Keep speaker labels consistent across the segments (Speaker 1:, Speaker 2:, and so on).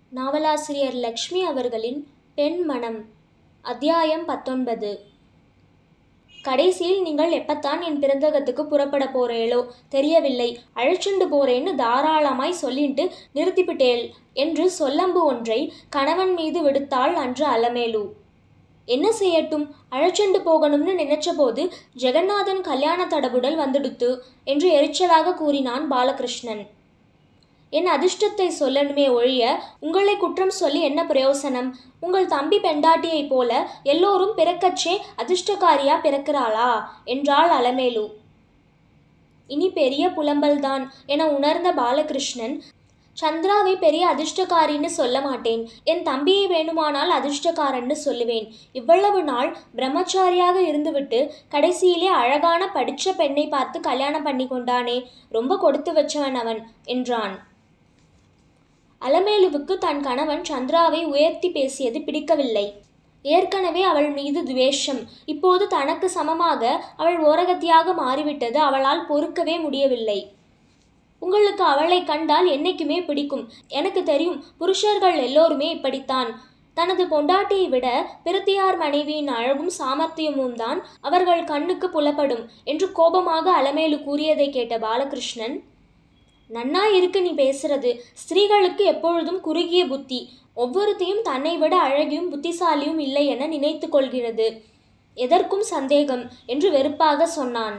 Speaker 1: நாவலாசிரியர் லக்ஷ்மி அவர்களின் பெண் மனம் அத்தியாயம் பத்தொன்பது கடைசியில் நீங்கள் எப்பத்தான் என் பிறந்தகத்துக்கு புறப்பட போறேளோ தெரியவில்லை அழைச்சுண்டு போறேன்னு தாராளமாய் சொல்லிட்டு நிறுத்திவிட்டேள் என்று சொல்லம்பு ஒன்றை கணவன் மீது விடுத்தாள் அன்று அலமேலு என்ன செய்யட்டும் அழைச்சுண்டு போகணும்னு நினைச்சபோது ஜெகநாதன் கல்யாண தடபுடல் வந்துடுத்து என்று எரிச்சலாக கூறினான் பாலகிருஷ்ணன் என் அதிர்ஷ்டத்தை சொல்லணுமே ஒழிய உங்களை குற்றம் சொல்லி என்ன பிரயோசனம் உங்கள் தம்பி பெண்டாட்டியைப் போல எல்லோரும் பிறக்கச்சே அதிர்ஷ்டக்காரியா பிறக்கிறாளா என்றாள் அலமேலு இனி பெரிய புலம்பல்தான் என உணர்ந்த பாலகிருஷ்ணன் சந்திராவை பெரிய அதிர்ஷ்டக்காரின்னு சொல்ல மாட்டேன் என் தம்பியை வேணுமானால் அதிர்ஷ்டக்காரன்னு சொல்லுவேன் இவ்வளவு நாள் பிரம்மச்சாரியாக இருந்துவிட்டு கடைசியிலே அழகான படிச்ச பெண்ணை பார்த்து கல்யாணம் பண்ணி கொண்டானே ரொம்ப கொடுத்து வச்சவன் அவன் என்றான் அலமேலுவுக்கு தன் கணவன் சந்திராவை உயர்த்தி பேசியது பிடிக்கவில்லை ஏற்கனவே அவள் மீது துவேஷம் இப்போது தனக்கு சமமாக அவள் ஓரகத்தியாக மாறிவிட்டது அவளால் பொறுக்கவே முடியவில்லை உங்களுக்கு அவளை கண்டால் என்னைக்குமே பிடிக்கும் எனக்கு தெரியும் புருஷர்கள் எல்லோருமே இப்படித்தான் தனது பொண்டாட்டியை விட பிறத்தியார் மனைவியின் அழகும் சாமர்த்தியமும் தான் அவர்கள் கண்ணுக்கு புலப்படும் என்று கோபமாக அலமேலு கூறியதை கேட்ட பாலகிருஷ்ணன் நன்னா இருக்கு நீ பேசுறது ஸ்திரீகளுக்கு எப்பொழுதும் குறுகிய புத்தி ஒவ்வொருத்தையும் தன்னை விட அழகியும் புத்திசாலியும் இல்லை என நினைத்து கொள்கிறது எதற்கும் சந்தேகம் என்று வெறுப்பாக சொன்னான்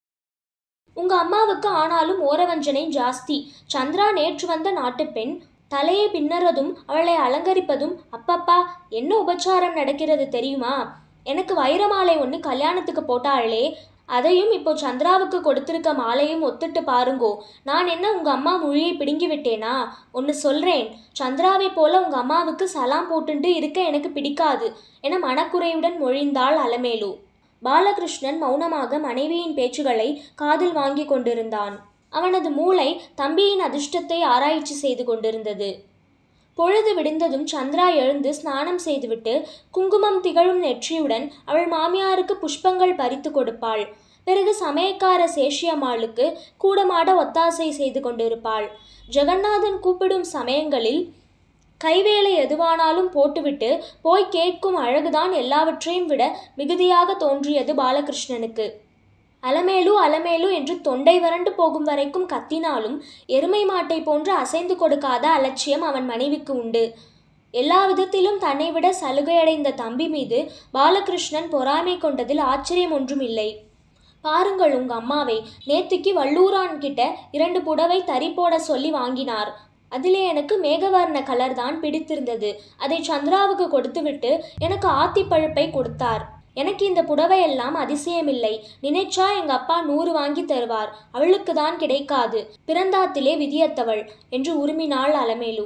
Speaker 1: உங்க அம்மாவுக்கு ஆனாலும் ஓரவஞ்சனை ஜாஸ்தி சந்திரா நேற்று வந்த நாட்டுப்பெண் தலையை பின்னறதும் அவளை அலங்கரிப்பதும் அப்பப்பா என்ன உபச்சாரம் நடக்கிறது தெரியுமா எனக்கு வைரமாலை ஒன்று கல்யாணத்துக்கு போட்டாளே அதையும் இப்போ சந்திராவுக்கு கொடுத்திருக்க மாலையும் ஒத்துட்டு பாருங்கோ நான் என்ன உங்க அம்மா மொழியை பிடுங்கி விட்டேனா ஒன்று சொல்றேன் சந்திராவை போல உங்க அம்மாவுக்கு சலாம் போட்டுட்டு இருக்க எனக்கு பிடிக்காது என மனக்குறையுடன் மொழிந்தாள் அலமேலு பாலகிருஷ்ணன் மௌனமாக மனைவியின் பேச்சுகளை காதில் வாங்கி கொண்டிருந்தான் அவனது மூளை தம்பியின் அதிர்ஷ்டத்தை ஆராய்ச்சி செய்து கொண்டிருந்தது பொழுது விடிந்ததும் சந்திரா எழுந்து ஸ்நானம் செய்துவிட்டு குங்குமம் திகழும் நெற்றியுடன் அவள் மாமியாருக்கு புஷ்பங்கள் பறித்து கொடுப்பாள் பிறகு சமயக்கார சேஷியம்மாளுக்கு கூடமாட ஒத்தாசை செய்து கொண்டிருப்பாள் ஜெகநாதன் கூப்பிடும் சமயங்களில் கைவேலை எதுவானாலும் போட்டுவிட்டு போய் கேட்கும் அழகுதான் எல்லாவற்றையும் விட மிகுதியாக தோன்றியது பாலகிருஷ்ணனுக்கு அலமேலு அலமேலு என்று தொண்டை வறண்டு போகும் வரைக்கும் கத்தினாலும் எருமை மாட்டை போன்று அசைந்து கொடுக்காத அலட்சியம் அவன் மனைவிக்கு உண்டு எல்லா விதத்திலும் தன்னை விட சலுகையடைந்த தம்பி மீது பாலகிருஷ்ணன் பொறாமை கொண்டதில் ஆச்சரியம் ஒன்றும் இல்லை பாருங்கள் உங்க அம்மாவை நேத்துக்கு வள்ளூரான் கிட்ட இரண்டு புடவை தறி போட சொல்லி வாங்கினார் அதிலே எனக்கு மேகவர்ண கலர் தான் பிடித்திருந்தது அதை சந்திராவுக்கு கொடுத்துவிட்டு எனக்கு ஆத்திப்பழுப்பை கொடுத்தார் எனக்கு இந்த புடவையெல்லாம் அதிசயமில்லை நினைச்சா எங்க அப்பா நூறு வாங்கி தருவார் அவளுக்கு தான் கிடைக்காது பிறந்தாத்திலே விதியத்தவள் என்று உருமினாள் அலமேலு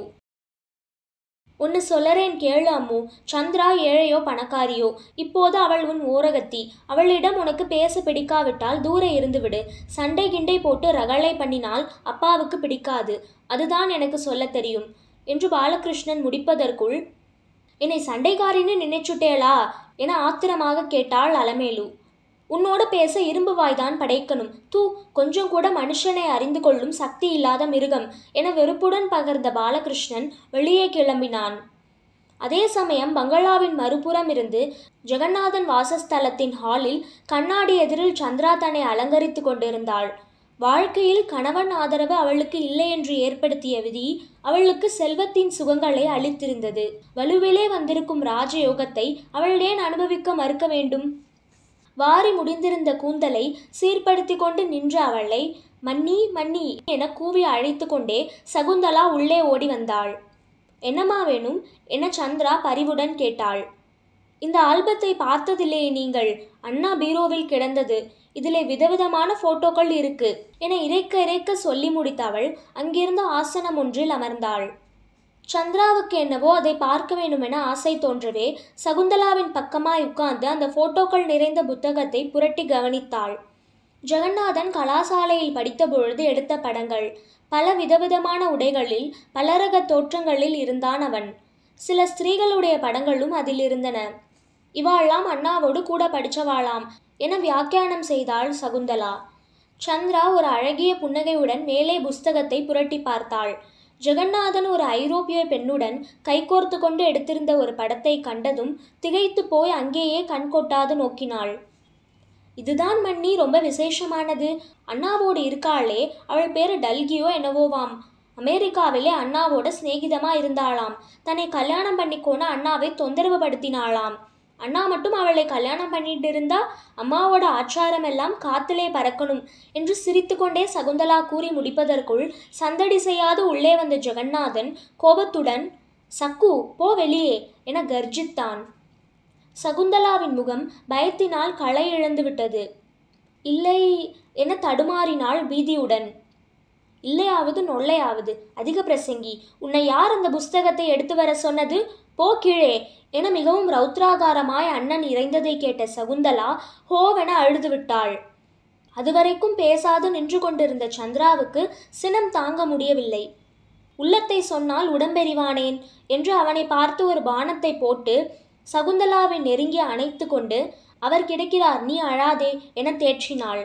Speaker 1: ஒன்று சொல்லறேன் கேளு அம்மு சந்திரா ஏழையோ பணக்காரியோ இப்போது அவள் உன் ஓரகத்தி அவளிடம் உனக்கு பேச பிடிக்காவிட்டால் தூர இருந்துவிடு சண்டை கிண்டை போட்டு ரகளை பண்ணினால் அப்பாவுக்கு பிடிக்காது அதுதான் எனக்கு சொல்ல தெரியும் என்று பாலகிருஷ்ணன் முடிப்பதற்குள் என்னை சண்டைக்காரின்னு நினைச்சுட்டேளா என ஆத்திரமாக கேட்டாள் அலமேலு உன்னோடு பேச இரும்பு வாய்தான் படைக்கணும் தூ கொஞ்சம் கூட மனுஷனை அறிந்து கொள்ளும் சக்தி இல்லாத மிருகம் என வெறுப்புடன் பகர்ந்த பாலகிருஷ்ணன் வெளியே கிளம்பினான் அதே சமயம் பங்களாவின் மறுபுறம் இருந்து ஜெகநாதன் வாசஸ்தலத்தின் ஹாலில் கண்ணாடி எதிரில் சந்திரா தன்னை அலங்கரித்து கொண்டிருந்தாள் வாழ்க்கையில் கணவன் ஆதரவு அவளுக்கு இல்லை என்று ஏற்படுத்திய விதி அவளுக்கு செல்வத்தின் சுகங்களை அளித்திருந்தது வலுவிலே வந்திருக்கும் ராஜயோகத்தை அவள் ஏன் அனுபவிக்க மறுக்க வேண்டும் வாரி முடிந்திருந்த கூந்தலை சீர்படுத்தி கொண்டு நின்ற அவளை மன்னி மன்னி என கூவி அழைத்து கொண்டே சகுந்தலா உள்ளே ஓடி வந்தாள் என்னம்மா வேணும் என சந்திரா பரிவுடன் கேட்டாள் இந்த ஆல்பத்தை பார்த்ததில்லையே நீங்கள் அண்ணா பீரோவில் கிடந்தது இதிலே விதவிதமான போட்டோக்கள் இருக்கு என இறைக்க இறைக்க சொல்லி முடித்த அவள் அங்கிருந்த ஆசனம் ஒன்றில் அமர்ந்தாள் சந்திராவுக்கு என்னவோ அதை பார்க்க வேண்டுமென ஆசை தோன்றவே சகுந்தலாவின் பக்கமாய் உட்கார்ந்து அந்த போட்டோக்கள் நிறைந்த புத்தகத்தை புரட்டி கவனித்தாள் ஜெகநாதன் கலாசாலையில் படித்த பொழுது எடுத்த படங்கள் பல விதவிதமான உடைகளில் பலரக தோற்றங்களில் இருந்தான் அவன் சில ஸ்திரீகளுடைய படங்களும் அதில் இருந்தன இவாளாம் அண்ணாவோடு கூட படிச்சவாளாம் என வியாக்கியானம் செய்தாள் சகுந்தலா சந்திரா ஒரு அழகிய புன்னகையுடன் மேலே புஸ்தகத்தை புரட்டி பார்த்தாள் ஜெகநாதன் ஒரு ஐரோப்பிய பெண்ணுடன் கைகோர்த்து கொண்டு எடுத்திருந்த ஒரு படத்தை கண்டதும் திகைத்து போய் அங்கேயே கண் கொட்டாது நோக்கினாள் இதுதான் மன்னி ரொம்ப விசேஷமானது அண்ணாவோடு இருக்காளே அவள் பேரு டல்கியோ என்னவோவாம் அமெரிக்காவிலே அண்ணாவோட சிநேகிதமா இருந்தாளாம் தன்னை கல்யாணம் பண்ணிக்கோன்னு அண்ணாவை தொந்தரவு படுத்தினாளாம் அண்ணா மட்டும் அவளை கல்யாணம் பண்ணிட்டு இருந்தா அம்மாவோட ஆச்சாரம் எல்லாம் காத்திலே பறக்கணும் என்று சிரித்துக்கொண்டே சகுந்தலா கூறி முடிப்பதற்குள் சந்தடி செய்யாது உள்ளே வந்த ஜெகநாதன் கோபத்துடன் சக்கு போ வெளியே என கர்ஜித்தான் சகுந்தலாவின் முகம் பயத்தினால் களை இழந்து விட்டது இல்லை என தடுமாறினாள் பீதியுடன் இல்லையாவது நொல்லையாவது அதிக பிரசங்கி உன்னை யார் அந்த புஸ்தகத்தை எடுத்து வர சொன்னது போ கீழே என மிகவும் ரௌத்ராகாரமாய் அண்ணன் இறைந்ததை கேட்ட சகுந்தலா ஹோவென அழுது விட்டாள் அதுவரைக்கும் பேசாது நின்று கொண்டிருந்த சந்திராவுக்கு சினம் தாங்க முடியவில்லை உள்ளத்தை சொன்னால் உடம்பெறிவானேன் என்று அவனை பார்த்து ஒரு பானத்தை போட்டு சகுந்தலாவை நெருங்கி அணைத்து கொண்டு அவர் கிடைக்கிறார் நீ அழாதே என தேற்றினாள்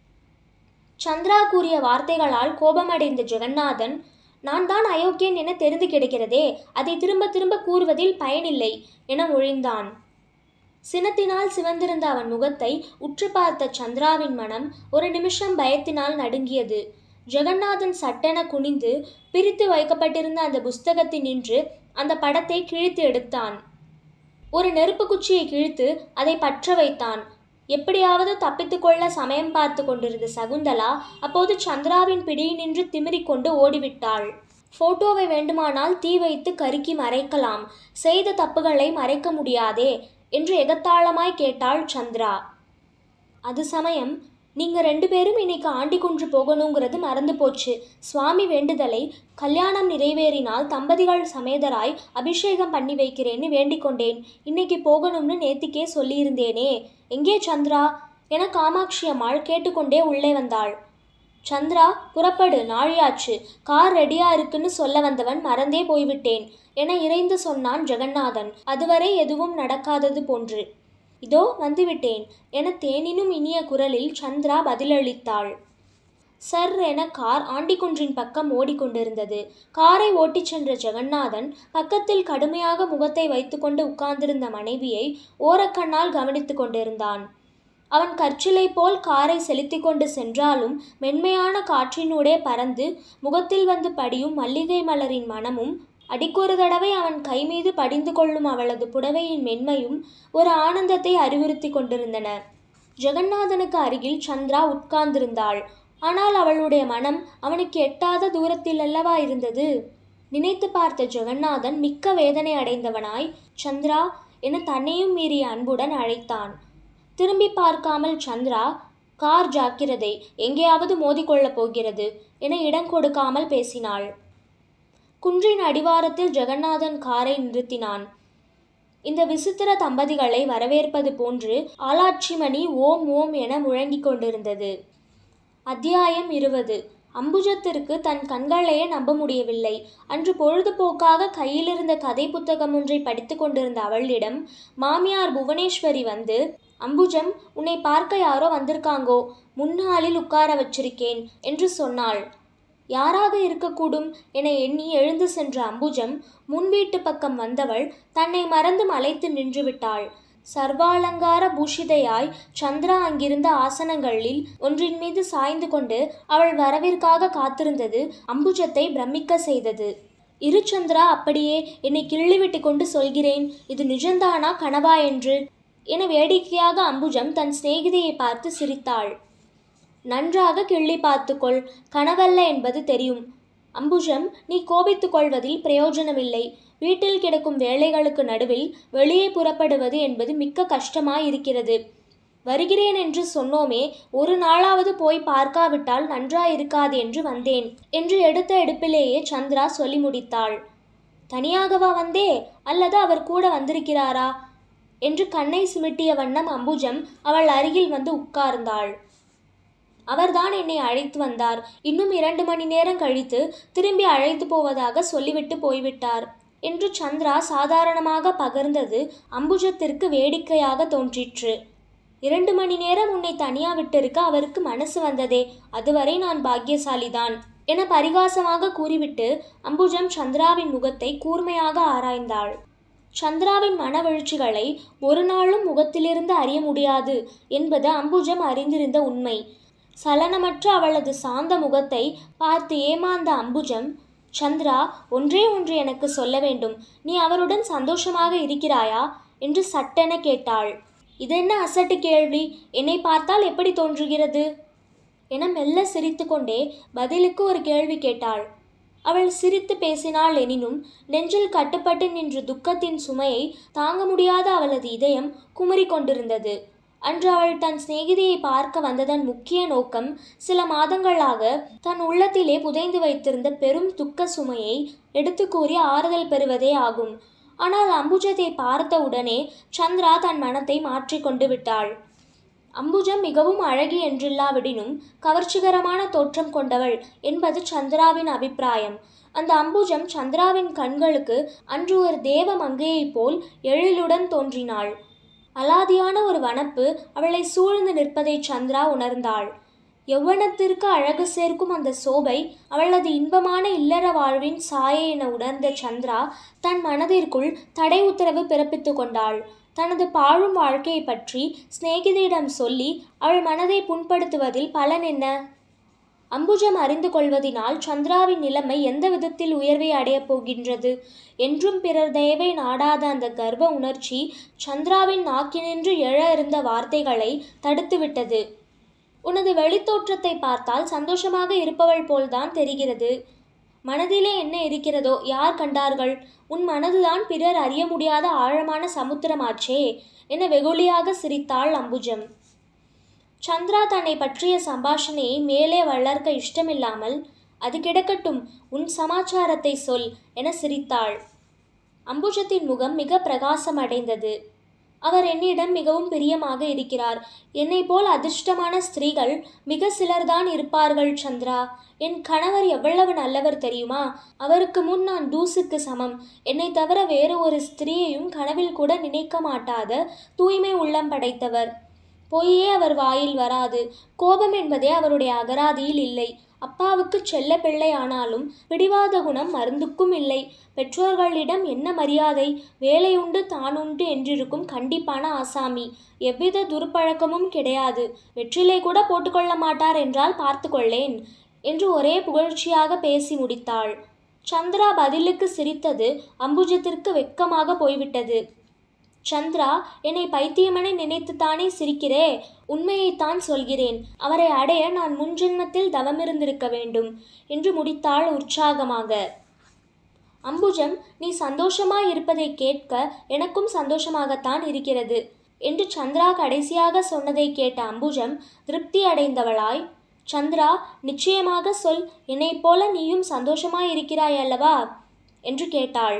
Speaker 1: சந்திரா கூறிய வார்த்தைகளால் கோபமடைந்த ஜெகநாதன் நான் தான் அயோக்கியன் என தெரிந்து கிடக்கிறதே அதை திரும்ப திரும்ப கூறுவதில் பயனில்லை என மொழிந்தான் சினத்தினால் சிவந்திருந்த அவன் முகத்தை உற்று பார்த்த சந்திராவின் மனம் ஒரு நிமிஷம் பயத்தினால் நடுங்கியது ஜெகநாதன் சட்டென குனிந்து பிரித்து வைக்கப்பட்டிருந்த அந்த புஸ்தகத்தில் நின்று அந்த படத்தை கிழித்து எடுத்தான் ஒரு நெருப்பு குச்சியை கிழித்து அதை பற்ற வைத்தான் எப்படியாவது தப்பித்துக்கொள்ள சமயம் பார்த்து கொண்டிருந்த சகுந்தலா அப்போது சந்திராவின் பிடியினின்று திமிரிக்கொண்டு ஓடிவிட்டாள் போட்டோவை வேண்டுமானால் தீ வைத்து கருக்கி மறைக்கலாம் செய்த தப்புகளை மறைக்க முடியாதே என்று எகத்தாளமாய் கேட்டாள் சந்திரா அது சமயம் நீங்க ரெண்டு பேரும் இன்னைக்கு ஆண்டிக்குன்று போகணுங்கிறது மறந்து போச்சு சுவாமி வேண்டுதலை கல்யாணம் நிறைவேறினால் தம்பதிகள் சமேதராய் அபிஷேகம் பண்ணி வைக்கிறேன்னு வேண்டிக் கொண்டேன் இன்னைக்கு போகணும்னு நேத்திக்கே சொல்லியிருந்தேனே எங்கே சந்திரா என காமாட்சி அம்மாள் கேட்டுக்கொண்டே உள்ளே வந்தாள் சந்திரா புறப்படு நாழியாச்சு கார் ரெடியா இருக்குன்னு சொல்ல வந்தவன் மறந்தே போய்விட்டேன் என இறைந்து சொன்னான் ஜெகநாதன் அதுவரை எதுவும் நடக்காதது போன்று இதோ வந்துவிட்டேன் என தேனினும் இனிய குரலில் சந்திரா பதிலளித்தாள் சர் என கார் ஆண்டிக்குன்றின் பக்கம் ஓடிக்கொண்டிருந்தது காரை ஓட்டிச் சென்ற ஜெகநாதன் பக்கத்தில் கடுமையாக முகத்தை வைத்துக்கொண்டு உட்கார்ந்திருந்த மனைவியை ஓரக்கண்ணால் கவனித்துக் கொண்டிருந்தான் அவன் கற்சிலை போல் காரை செலுத்திக் கொண்டு சென்றாலும் மென்மையான காற்றினூடே பறந்து முகத்தில் வந்து படியும் மல்லிகை மலரின் மனமும் அடிக்கொரு தடவை அவன் கை மீது படிந்து கொள்ளும் அவளது புடவையின் மென்மையும் ஒரு ஆனந்தத்தை அறிவுறுத்தி கொண்டிருந்தன ஜெகநாதனுக்கு அருகில் சந்திரா உட்கார்ந்திருந்தாள் ஆனால் அவளுடைய மனம் அவனுக்கு எட்டாத தூரத்தில் அல்லவா இருந்தது நினைத்து பார்த்த ஜெகநாதன் மிக்க வேதனை அடைந்தவனாய் சந்திரா என தன்னையும் மீறிய அன்புடன் அழைத்தான் திரும்பி பார்க்காமல் சந்திரா கார் ஜாக்கிரதை எங்கேயாவது மோதிக்கொள்ளப் போகிறது என இடம் கொடுக்காமல் பேசினாள் குன்றின் அடிவாரத்தில் ஜெகநாதன் காரை நிறுத்தினான் இந்த விசித்திர தம்பதிகளை வரவேற்பது போன்று ஆளாட்சிமணி ஓம் ஓம் என முழங்கிக் கொண்டிருந்தது அத்தியாயம் இருபது அம்புஜத்திற்கு தன் கண்களையே நம்ப முடியவில்லை அன்று பொழுதுபோக்காக கையிலிருந்த கதை புத்தகம் ஒன்றை படித்து கொண்டிருந்த அவளிடம் மாமியார் புவனேஸ்வரி வந்து அம்புஜம் உன்னை பார்க்க யாரோ வந்திருக்காங்கோ முன்னாளில் உட்கார வச்சிருக்கேன் என்று சொன்னாள் யாராக இருக்கக்கூடும் என எண்ணி எழுந்து சென்ற அம்புஜம் முன் வீட்டு பக்கம் வந்தவள் தன்னை மறந்து மலைத்து நின்றுவிட்டாள் சர்வாலங்கார பூஷிதையாய் சந்திரா அங்கிருந்த ஆசனங்களில் ஒன்றின் மீது சாய்ந்து கொண்டு அவள் வரவிற்காக காத்திருந்தது அம்புஜத்தை பிரமிக்க செய்தது இரு சந்திரா அப்படியே என்னை கிள்ளிவிட்டு கொண்டு சொல்கிறேன் இது நிஜந்தானா கனவா என்று என வேடிக்கையாக அம்புஜம் தன் சிநேகிதியை பார்த்து சிரித்தாள் நன்றாக கிள்ளி பார்த்துக்கொள் கனவல்ல என்பது தெரியும் அம்புஜம் நீ கோபித்துக் கொள்வதில் பிரயோஜனமில்லை வீட்டில் கிடக்கும் வேலைகளுக்கு நடுவில் வெளியே புறப்படுவது என்பது மிக்க கஷ்டமாயிருக்கிறது வருகிறேன் என்று சொன்னோமே ஒரு நாளாவது போய் பார்க்காவிட்டால் நன்றாயிருக்காது என்று வந்தேன் என்று எடுத்த எடுப்பிலேயே சந்திரா சொல்லி முடித்தாள் தனியாகவா வந்தே அல்லது அவர் கூட வந்திருக்கிறாரா என்று கண்ணை சிமிட்டிய வண்ணம் அம்புஜம் அவள் அருகில் வந்து உட்கார்ந்தாள் அவர்தான் என்னை அழைத்து வந்தார் இன்னும் இரண்டு மணி நேரம் கழித்து திரும்பி அழைத்து போவதாக சொல்லிவிட்டு போய்விட்டார் என்று சந்திரா சாதாரணமாக பகர்ந்தது அம்புஜத்திற்கு வேடிக்கையாக தோன்றிற்று இரண்டு மணி நேரம் உன்னை தனியா விட்டிருக்க அவருக்கு மனசு வந்ததே அதுவரை நான் பாக்கியசாலிதான் என பரிகாசமாக கூறிவிட்டு அம்புஜம் சந்திராவின் முகத்தை கூர்மையாக ஆராய்ந்தாள் சந்திராவின் மனவெழுச்சிகளை ஒரு நாளும் முகத்திலிருந்து அறிய முடியாது என்பது அம்புஜம் அறிந்திருந்த உண்மை சலனமற்ற அவளது சாந்த முகத்தை பார்த்து ஏமாந்த அம்புஜம் சந்திரா ஒன்றே ஒன்று எனக்கு சொல்ல வேண்டும் நீ அவருடன் சந்தோஷமாக இருக்கிறாயா என்று சட்டென கேட்டாள் இதென்ன அசட்டு கேள்வி என்னை பார்த்தால் எப்படி தோன்றுகிறது என மெல்ல சிரித்துக்கொண்டே பதிலுக்கு ஒரு கேள்வி கேட்டாள் அவள் சிரித்து பேசினாள் எனினும் நெஞ்சில் கட்டுப்பட்டு நின்ற துக்கத்தின் சுமையை தாங்க முடியாத அவளது இதயம் குமுறி கொண்டிருந்தது அன்று அவள் தன் சிநேகிதியை பார்க்க வந்ததன் முக்கிய நோக்கம் சில மாதங்களாக தன் உள்ளத்திலே புதைந்து வைத்திருந்த பெரும் துக்க சுமையை எடுத்து கூறி ஆறுதல் பெறுவதே ஆகும் ஆனால் அம்புஜத்தை பார்த்த உடனே சந்திரா தன் மனத்தை மாற்றிக்கொண்டு விட்டாள் அம்புஜம் மிகவும் அழகி என்றில்லாவிடினும் கவர்ச்சிகரமான தோற்றம் கொண்டவள் என்பது சந்திராவின் அபிப்பிராயம் அந்த அம்புஜம் சந்திராவின் கண்களுக்கு அன்று ஒரு தேவ மங்கையைப் போல் எழிலுடன் தோன்றினாள் அலாதியான ஒரு வனப்பு அவளை சூழ்ந்து நிற்பதை சந்திரா உணர்ந்தாள் யௌவனத்திற்கு அழகு சேர்க்கும் அந்த சோபை அவளது இன்பமான இல்லற வாழ்வின் சாயை என உணர்ந்த சந்திரா தன் மனதிற்குள் தடை உத்தரவு பிறப்பித்து கொண்டாள் தனது பாழும் வாழ்க்கையை பற்றி சிநேகிதியிடம் சொல்லி அவள் மனதை புண்படுத்துவதில் பலன் என்ன அம்புஜம் அறிந்து கொள்வதினால் சந்திராவின் நிலைமை எந்த விதத்தில் உயர்வை அடையப் போகின்றது என்றும் பிறர் தயவை நாடாத அந்த கர்வ உணர்ச்சி சந்திராவின் நாக்கினின்று எழ இருந்த வார்த்தைகளை தடுத்துவிட்டது உனது வெளித்தோற்றத்தை பார்த்தால் சந்தோஷமாக இருப்பவள் போல்தான் தெரிகிறது மனதிலே என்ன இருக்கிறதோ யார் கண்டார்கள் உன் மனதுதான் பிறர் அறிய முடியாத ஆழமான சமுத்திரமாச்சே என வெகுளியாக சிரித்தாள் அம்புஜம் சந்திரா தன்னை பற்றிய சம்பாஷணையை மேலே வளர்க்க இஷ்டமில்லாமல் அது கிடக்கட்டும் உன் சமாச்சாரத்தை சொல் என சிரித்தாள் அம்புஜத்தின் முகம் மிக பிரகாசம் அடைந்தது அவர் என்னிடம் மிகவும் பிரியமாக இருக்கிறார் என்னை போல் அதிர்ஷ்டமான ஸ்திரீகள் மிக சிலர்தான் இருப்பார்கள் சந்திரா என் கணவர் எவ்வளவு நல்லவர் தெரியுமா அவருக்கு முன் நான் தூசுக்கு சமம் என்னை தவிர வேறு ஒரு ஸ்திரீயையும் கனவில் கூட நினைக்க மாட்டாத தூய்மை உள்ளம் படைத்தவர் பொய்யே அவர் வாயில் வராது கோபம் என்பதே அவருடைய அகராதியில் இல்லை அப்பாவுக்கு செல்ல பிள்ளை ஆனாலும் பிடிவாத குணம் மருந்துக்கும் இல்லை பெற்றோர்களிடம் என்ன மரியாதை வேலையுண்டு தானுண்டு என்றிருக்கும் கண்டிப்பான ஆசாமி எவ்வித துர்ப்பழக்கமும் கிடையாது வெற்றிலை கூட போட்டுக்கொள்ள மாட்டார் என்றால் பார்த்து கொள்ளேன் என்று ஒரே புகழ்ச்சியாக பேசி முடித்தாள் சந்திரா பதிலுக்கு சிரித்தது அம்புஜத்திற்கு வெட்கமாக போய்விட்டது சந்திரா என்னை பைத்தியமனை நினைத்துத்தானே சிரிக்கிறே உண்மையைத்தான் சொல்கிறேன் அவரை அடைய நான் முன்ஜென்மத்தில் தவமிருந்திருக்க வேண்டும் என்று முடித்தாள் உற்சாகமாக அம்புஜம் நீ சந்தோஷமாய் இருப்பதை கேட்க எனக்கும் சந்தோஷமாகத்தான் இருக்கிறது என்று சந்திரா கடைசியாக சொன்னதை கேட்ட அம்புஜம் திருப்தி அடைந்தவளாய் சந்திரா நிச்சயமாக சொல் என்னைப் போல நீயும் சந்தோஷமாய் இருக்கிறாய் அல்லவா என்று கேட்டாள்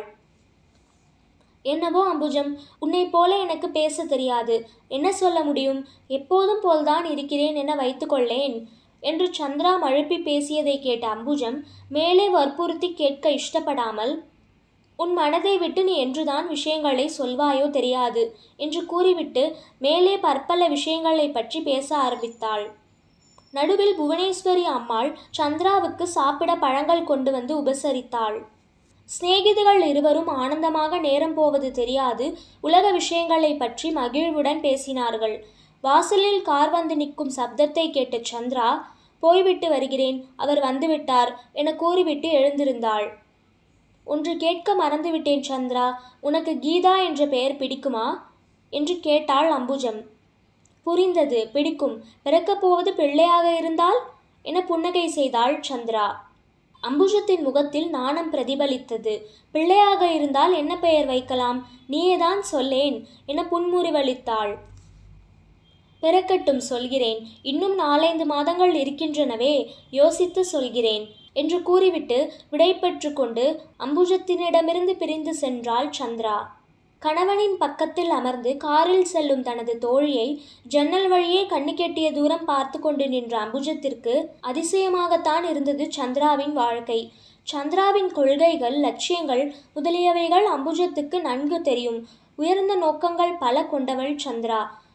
Speaker 1: என்னவோ அம்புஜம் உன்னை போல எனக்கு பேச தெரியாது என்ன சொல்ல முடியும் எப்போதும் போல்தான் இருக்கிறேன் என வைத்துக்கொள்ளேன் என்று சந்திரா மழுப்பி பேசியதை கேட்ட அம்புஜம் மேலே வற்புறுத்தி கேட்க இஷ்டப்படாமல் உன் மனதை விட்டு நீ என்றுதான் விஷயங்களை சொல்வாயோ தெரியாது என்று கூறிவிட்டு மேலே பற்பல விஷயங்களை பற்றி பேச ஆரம்பித்தாள் நடுவில் புவனேஸ்வரி அம்மாள் சந்திராவுக்கு சாப்பிட பழங்கள் கொண்டு வந்து உபசரித்தாள் சிநேகிதிகள் இருவரும் ஆனந்தமாக நேரம் போவது தெரியாது உலக விஷயங்களை பற்றி மகிழ்வுடன் பேசினார்கள் வாசலில் கார் வந்து நிற்கும் சப்தத்தை கேட்ட சந்திரா போய்விட்டு வருகிறேன் அவர் வந்துவிட்டார் என கூறிவிட்டு எழுந்திருந்தாள் ஒன்று கேட்க மறந்துவிட்டேன் சந்திரா உனக்கு கீதா என்ற பெயர் பிடிக்குமா என்று கேட்டாள் அம்புஜம் புரிந்தது பிடிக்கும் பிறக்கப் போவது பிள்ளையாக இருந்தால் என புன்னகை செய்தாள் சந்திரா அம்புஜத்தின் முகத்தில் நாணம் பிரதிபலித்தது பிள்ளையாக இருந்தால் என்ன பெயர் வைக்கலாம் நீயேதான் சொல்லேன் என புன்முறிவளித்தாள் பிறக்கட்டும் சொல்கிறேன் இன்னும் நாலைந்து மாதங்கள் இருக்கின்றனவே யோசித்து சொல்கிறேன் என்று கூறிவிட்டு விடைபெற்று கொண்டு அம்புஜத்தினிடமிருந்து பிரிந்து சென்றாள் சந்திரா கணவனின் பக்கத்தில் அமர்ந்து காரில் செல்லும் தனது தோழியை ஜன்னல் வழியே கண்ணு கெட்டிய தூரம் பார்த்து கொண்டு நின்ற அம்புஜத்திற்கு அதிசயமாகத்தான் இருந்தது சந்திராவின் வாழ்க்கை சந்திராவின் கொள்கைகள் லட்சியங்கள் முதலியவைகள் அம்புஜத்துக்கு நன்கு தெரியும் உயர்ந்த நோக்கங்கள் பல கொண்டவள் சந்திரா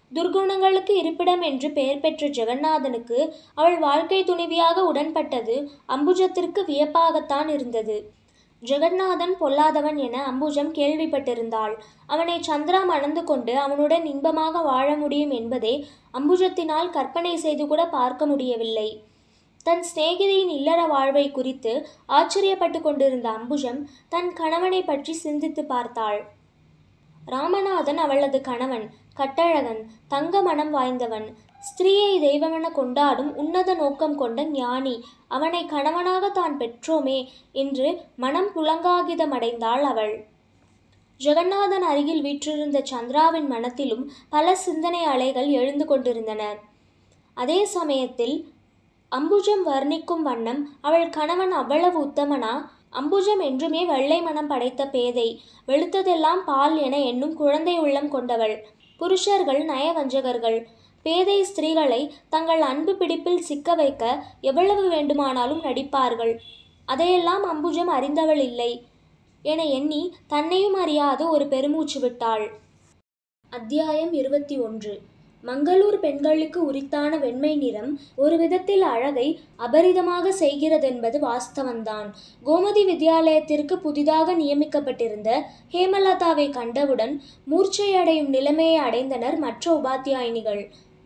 Speaker 1: துர்குணங்களுக்கு இருப்பிடம் என்று பெயர் பெற்ற ஜெகநாதனுக்கு அவள் வாழ்க்கை துணைவியாக உடன்பட்டது அம்புஜத்திற்கு வியப்பாகத்தான் இருந்தது ஜெகநாதன் பொல்லாதவன் என அம்புஜம் கேள்விப்பட்டிருந்தாள் அவனை சந்திரா மணந்து கொண்டு அவனுடன் இன்பமாக வாழ முடியும் என்பதை அம்புஜத்தினால் கற்பனை செய்து கூட பார்க்க முடியவில்லை தன் சிநேகிதியின் இல்லற வாழ்வை குறித்து ஆச்சரியப்பட்டு கொண்டிருந்த அம்புஜம் தன் கணவனை பற்றி சிந்தித்து பார்த்தாள் ராமநாதன் அவளது கணவன் கட்டழகன் தங்க மனம் வாய்ந்தவன் ஸ்திரீயை தெய்வமென கொண்டாடும் உன்னத நோக்கம் கொண்ட ஞானி அவனை கணவனாக தான் பெற்றோமே என்று மனம் புலங்காகிதமடைந்தாள் அவள் ஜெகநாதன் அருகில் வீற்றிருந்த சந்திராவின் மனத்திலும் பல சிந்தனை அலைகள் எழுந்து கொண்டிருந்தன அதே சமயத்தில் அம்புஜம் வர்ணிக்கும் வண்ணம் அவள் கணவன் அவ்வளவு உத்தமனா அம்புஜம் என்றுமே வெள்ளை மனம் படைத்த பேதை வெளுத்ததெல்லாம் பால் என எண்ணும் குழந்தை உள்ளம் கொண்டவள் புருஷர்கள் நயவஞ்சகர்கள் பேதை ஸ்திரீகளை தங்கள் அன்பு பிடிப்பில் சிக்க வைக்க எவ்வளவு வேண்டுமானாலும் நடிப்பார்கள் அதையெல்லாம் அம்புஜம் அறிந்தவள் இல்லை என எண்ணி தன்னையும் அறியாது ஒரு பெருமூச்சு விட்டாள் அத்தியாயம் இருபத்தி ஒன்று மங்களூர் பெண்களுக்கு உரித்தான வெண்மை நிறம் ஒரு விதத்தில் அழகை அபரிதமாக செய்கிறதென்பது வாஸ்தவந்தான் கோமதி வித்யாலயத்திற்கு புதிதாக நியமிக்கப்பட்டிருந்த ஹேமலதாவை கண்டவுடன் மூர்ச்சையடையும் நிலைமையை அடைந்தனர் மற்ற உபாத்தியாயினிகள்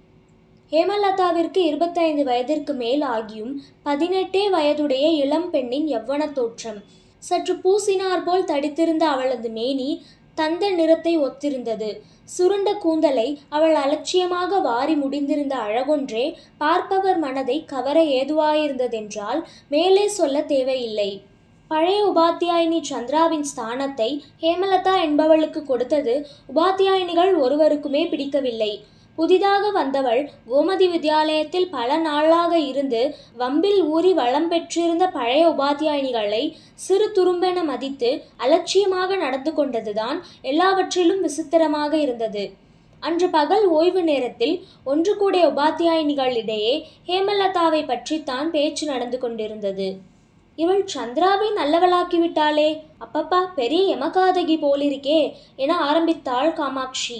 Speaker 1: ஹேமலதாவிற்கு இருபத்தைந்து வயதிற்கு மேல் ஆகியும் பதினெட்டே வயதுடைய இளம் பெண்ணின் யவ்வன தோற்றம் சற்று பூசினார் போல் தடித்திருந்த அவளது மேனி தந்த நிறத்தை ஒத்திருந்தது சுருண்ட கூந்தலை அவள் அலட்சியமாக வாரி முடிந்திருந்த அழகொன்றே பார்ப்பவர் மனதை கவர ஏதுவாயிருந்ததென்றால் மேலே சொல்ல தேவையில்லை பழைய உபாத்தியாயினி சந்திராவின் ஸ்தானத்தை ஹேமலதா என்பவளுக்கு கொடுத்தது உபாத்தியாயினிகள் ஒருவருக்குமே பிடிக்கவில்லை புதிதாக வந்தவள் கோமதி வித்யாலயத்தில் பல நாளாக இருந்து வம்பில் ஊறி வளம் பெற்றிருந்த பழைய உபாத்தியாயினிகளை சிறு துரும்பென மதித்து அலட்சியமாக நடந்து கொண்டதுதான் எல்லாவற்றிலும் விசித்திரமாக இருந்தது அன்று பகல் ஓய்வு நேரத்தில் ஒன்று கூடிய உபாத்தியாயினிகளிடையே ஹேமலதாவை பற்றித்தான் பேச்சு நடந்து கொண்டிருந்தது இவள் சந்திராவை நல்லவளாக்கி விட்டாளே அப்பப்பா பெரிய எமகாதகி போலிருக்கே என ஆரம்பித்தாள் காமாட்சி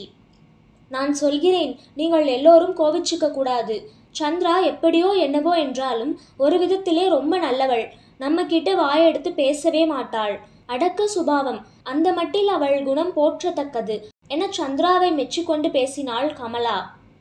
Speaker 1: நான் சொல்கிறேன் நீங்கள் எல்லோரும் கோவிச்சுக்க கூடாது சந்திரா எப்படியோ என்னவோ என்றாலும் ஒரு விதத்திலே ரொம்ப நல்லவள் நம்ம கிட்ட வாயெடுத்து பேசவே மாட்டாள் அடக்க சுபாவம் அந்த மட்டில் அவள் குணம் போற்றத்தக்கது என சந்திராவை மெச்சிக்கொண்டு பேசினாள் கமலா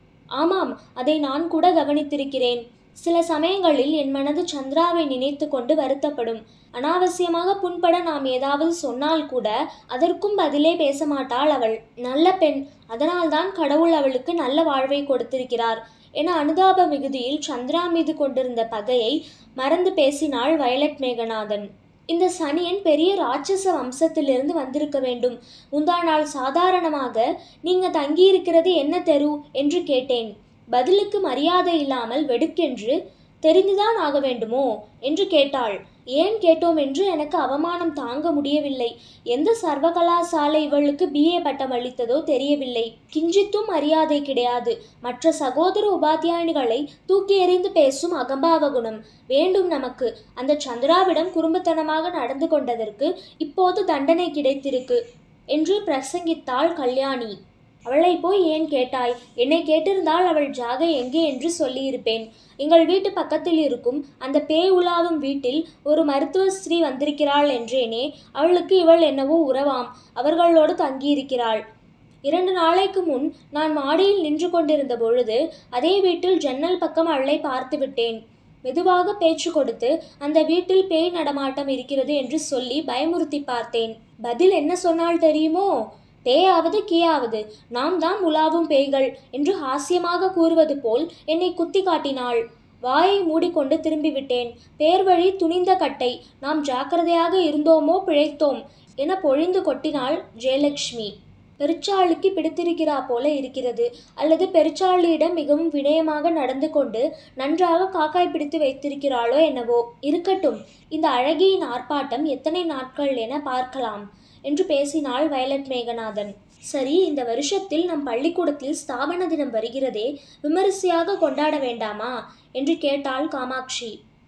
Speaker 1: ஆமாம் அதை நான் கூட கவனித்திருக்கிறேன் சில சமயங்களில் என் மனது சந்திராவை நினைத்து கொண்டு வருத்தப்படும் அனாவசியமாக புண்பட நாம் ஏதாவது சொன்னால் கூட அதற்கும் பதிலே பேச மாட்டாள் அவள் நல்ல பெண் அதனால்தான் கடவுள் அவளுக்கு நல்ல வாழ்வை கொடுத்திருக்கிறார் என அனுதாப மிகுதியில் சந்திரா மீது கொண்டிருந்த பகையை மறந்து பேசினாள் வயலட் மேகநாதன் இந்த சனியன் பெரிய ராட்சச வம்சத்திலிருந்து வந்திருக்க வேண்டும் முந்தா நாள் சாதாரணமாக நீங்க தங்கியிருக்கிறது என்ன தெரு என்று கேட்டேன் பதிலுக்கு மரியாதை இல்லாமல் வெடுக்கென்று தெரிந்துதான் ஆக வேண்டுமோ என்று கேட்டாள் ஏன் கேட்டோம் என்று எனக்கு அவமானம் தாங்க முடியவில்லை எந்த சர்வகலாசாலை இவளுக்கு பிஏ பட்டம் அளித்ததோ தெரியவில்லை கிஞ்சித்தும் மரியாதை கிடையாது மற்ற சகோதர உபாத்தியாயினிகளை தூக்கி எறிந்து பேசும் அகம்பாவ குணம் வேண்டும் நமக்கு அந்த சந்திராவிடம் குறும்புத்தனமாக நடந்து கொண்டதற்கு இப்போது தண்டனை கிடைத்திருக்கு என்று பிரசங்கித்தாள் கல்யாணி அவளை போய் ஏன் கேட்டாய் என்னை கேட்டிருந்தால் அவள் ஜாகை எங்கே என்று சொல்லியிருப்பேன் எங்கள் வீட்டு பக்கத்தில் இருக்கும் அந்த பேய் உலாவும் வீட்டில் ஒரு மருத்துவ ஸ்திரீ வந்திருக்கிறாள் என்றேனே அவளுக்கு இவள் என்னவோ உறவாம் அவர்களோடு தங்கியிருக்கிறாள் இரண்டு நாளைக்கு முன் நான் மாடியில் நின்று கொண்டிருந்த பொழுது அதே வீட்டில் ஜன்னல் பக்கம் அவளை பார்த்து விட்டேன் மெதுவாக பேச்சு கொடுத்து அந்த வீட்டில் பேய் நடமாட்டம் இருக்கிறது என்று சொல்லி பயமுறுத்தி பார்த்தேன் பதில் என்ன சொன்னால் தெரியுமோ பேயாவது கீயாவது நாம் தான் உலாவும் பேய்கள் என்று ஹாஸ்யமாக கூறுவது போல் என்னை குத்தி காட்டினாள் வாயை மூடிக்கொண்டு திரும்பிவிட்டேன் பேர்வழி துணிந்த கட்டை நாம் ஜாக்கிரதையாக இருந்தோமோ பிழைத்தோம் என பொழிந்து கொட்டினாள் ஜெயலட்சுமி பெருச்சாளுக்கு பிடித்திருக்கிறா போல இருக்கிறது அல்லது பெருச்சாளியிடம் மிகவும் வினயமாக நடந்து கொண்டு நன்றாக காக்காய் பிடித்து வைத்திருக்கிறாளோ என்னவோ இருக்கட்டும் இந்த அழகியின் ஆர்ப்பாட்டம் எத்தனை நாட்கள் என பார்க்கலாம் என்று பேசினாள் வயலட் மேகநாதன் சரி இந்த வருஷத்தில் நம் பள்ளிக்கூடத்தில் ஸ்தாபன தினம் வருகிறதே விமரிசையாக கொண்டாட வேண்டாமா என்று கேட்டாள் காமாட்சி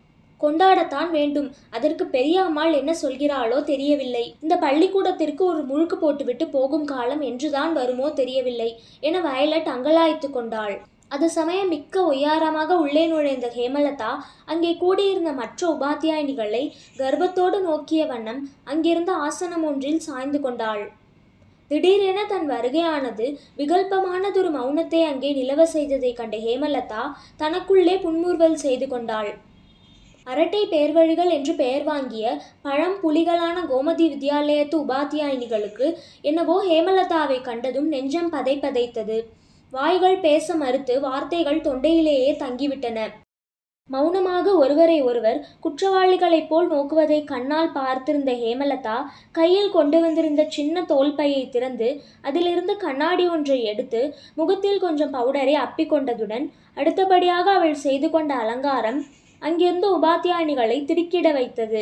Speaker 1: கொண்டாடத்தான் வேண்டும் அதற்கு பெரிய அம்மாள் என்ன சொல்கிறாளோ தெரியவில்லை இந்த பள்ளிக்கூடத்திற்கு ஒரு முழுக்கு போட்டுவிட்டு போகும் காலம் என்றுதான் வருமோ தெரியவில்லை என வயலட் அங்கலாய்த்து கொண்டாள் அது சமயம் மிக்க ஒய்யாரமாக உள்ளே நுழைந்த ஹேமலதா அங்கே கூடியிருந்த மற்ற உபாத்தியாயினிகளை கர்வத்தோடு நோக்கிய வண்ணம் அங்கிருந்த ஆசனம் ஒன்றில் சாய்ந்து கொண்டாள் திடீரென தன் வருகையானது விகல்பமானதொரு மௌனத்தை அங்கே நிலவ செய்ததைக் கண்ட ஹேமலதா தனக்குள்ளே புன்முறுவல் செய்து கொண்டாள் அரட்டை பேர்வழிகள் என்று பெயர் வாங்கிய பழம் புலிகளான கோமதி வித்யாலயத்து உபாத்தியாயினிகளுக்கு என்னவோ ஹேமலதாவை கண்டதும் நெஞ்சம் பதைப்பதைத்தது வாய்கள் பேச மறுத்து வார்த்தைகள் தொண்டையிலேயே தங்கிவிட்டன மௌனமாக ஒருவரை ஒருவர் குற்றவாளிகளைப் போல் நோக்குவதை கண்ணால் பார்த்திருந்த ஹேமலதா கையில் கொண்டு வந்திருந்த சின்ன தோல்பையை திறந்து அதிலிருந்து கண்ணாடி ஒன்றை எடுத்து முகத்தில் கொஞ்சம் பவுடரை அப்பிக்கொண்டதுடன் அடுத்தபடியாக அவள் செய்து கொண்ட அலங்காரம் அங்கிருந்த உபாத்தியாயினிகளை திடுக்கிட வைத்தது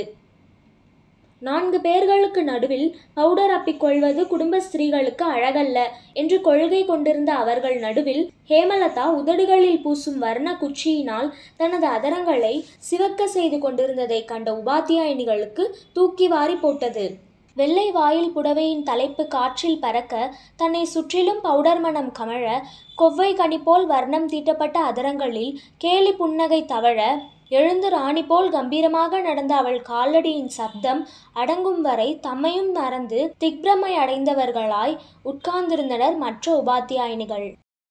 Speaker 1: நான்கு பேர்களுக்கு நடுவில் பவுடர் அப்பிக்கொள்வது குடும்ப ஸ்திரீகளுக்கு அழகல்ல என்று கொள்கை கொண்டிருந்த அவர்கள் நடுவில் ஹேமலதா உதடுகளில் பூசும் வர்ண குச்சியினால் தனது அதரங்களை சிவக்க செய்து கொண்டிருந்ததைக் கண்ட உபாத்தியாயினிகளுக்கு தூக்கி வாரி போட்டது வெள்ளை வாயில் புடவையின் தலைப்பு காற்றில் பறக்க தன்னை சுற்றிலும் பவுடர் மனம் கமழ கொவ்வை கனி போல் வர்ணம் தீட்டப்பட்ட அதரங்களில் கேலி புன்னகை தவழ எழுந்து ராணி போல் கம்பீரமாக நடந்த அவள் காலடியின் சப்தம் அடங்கும் வரை தம்மையும் மறந்து திக்பிரமை அடைந்தவர்களாய் உட்கார்ந்திருந்தனர் மற்ற உபாத்தியாயினிகள்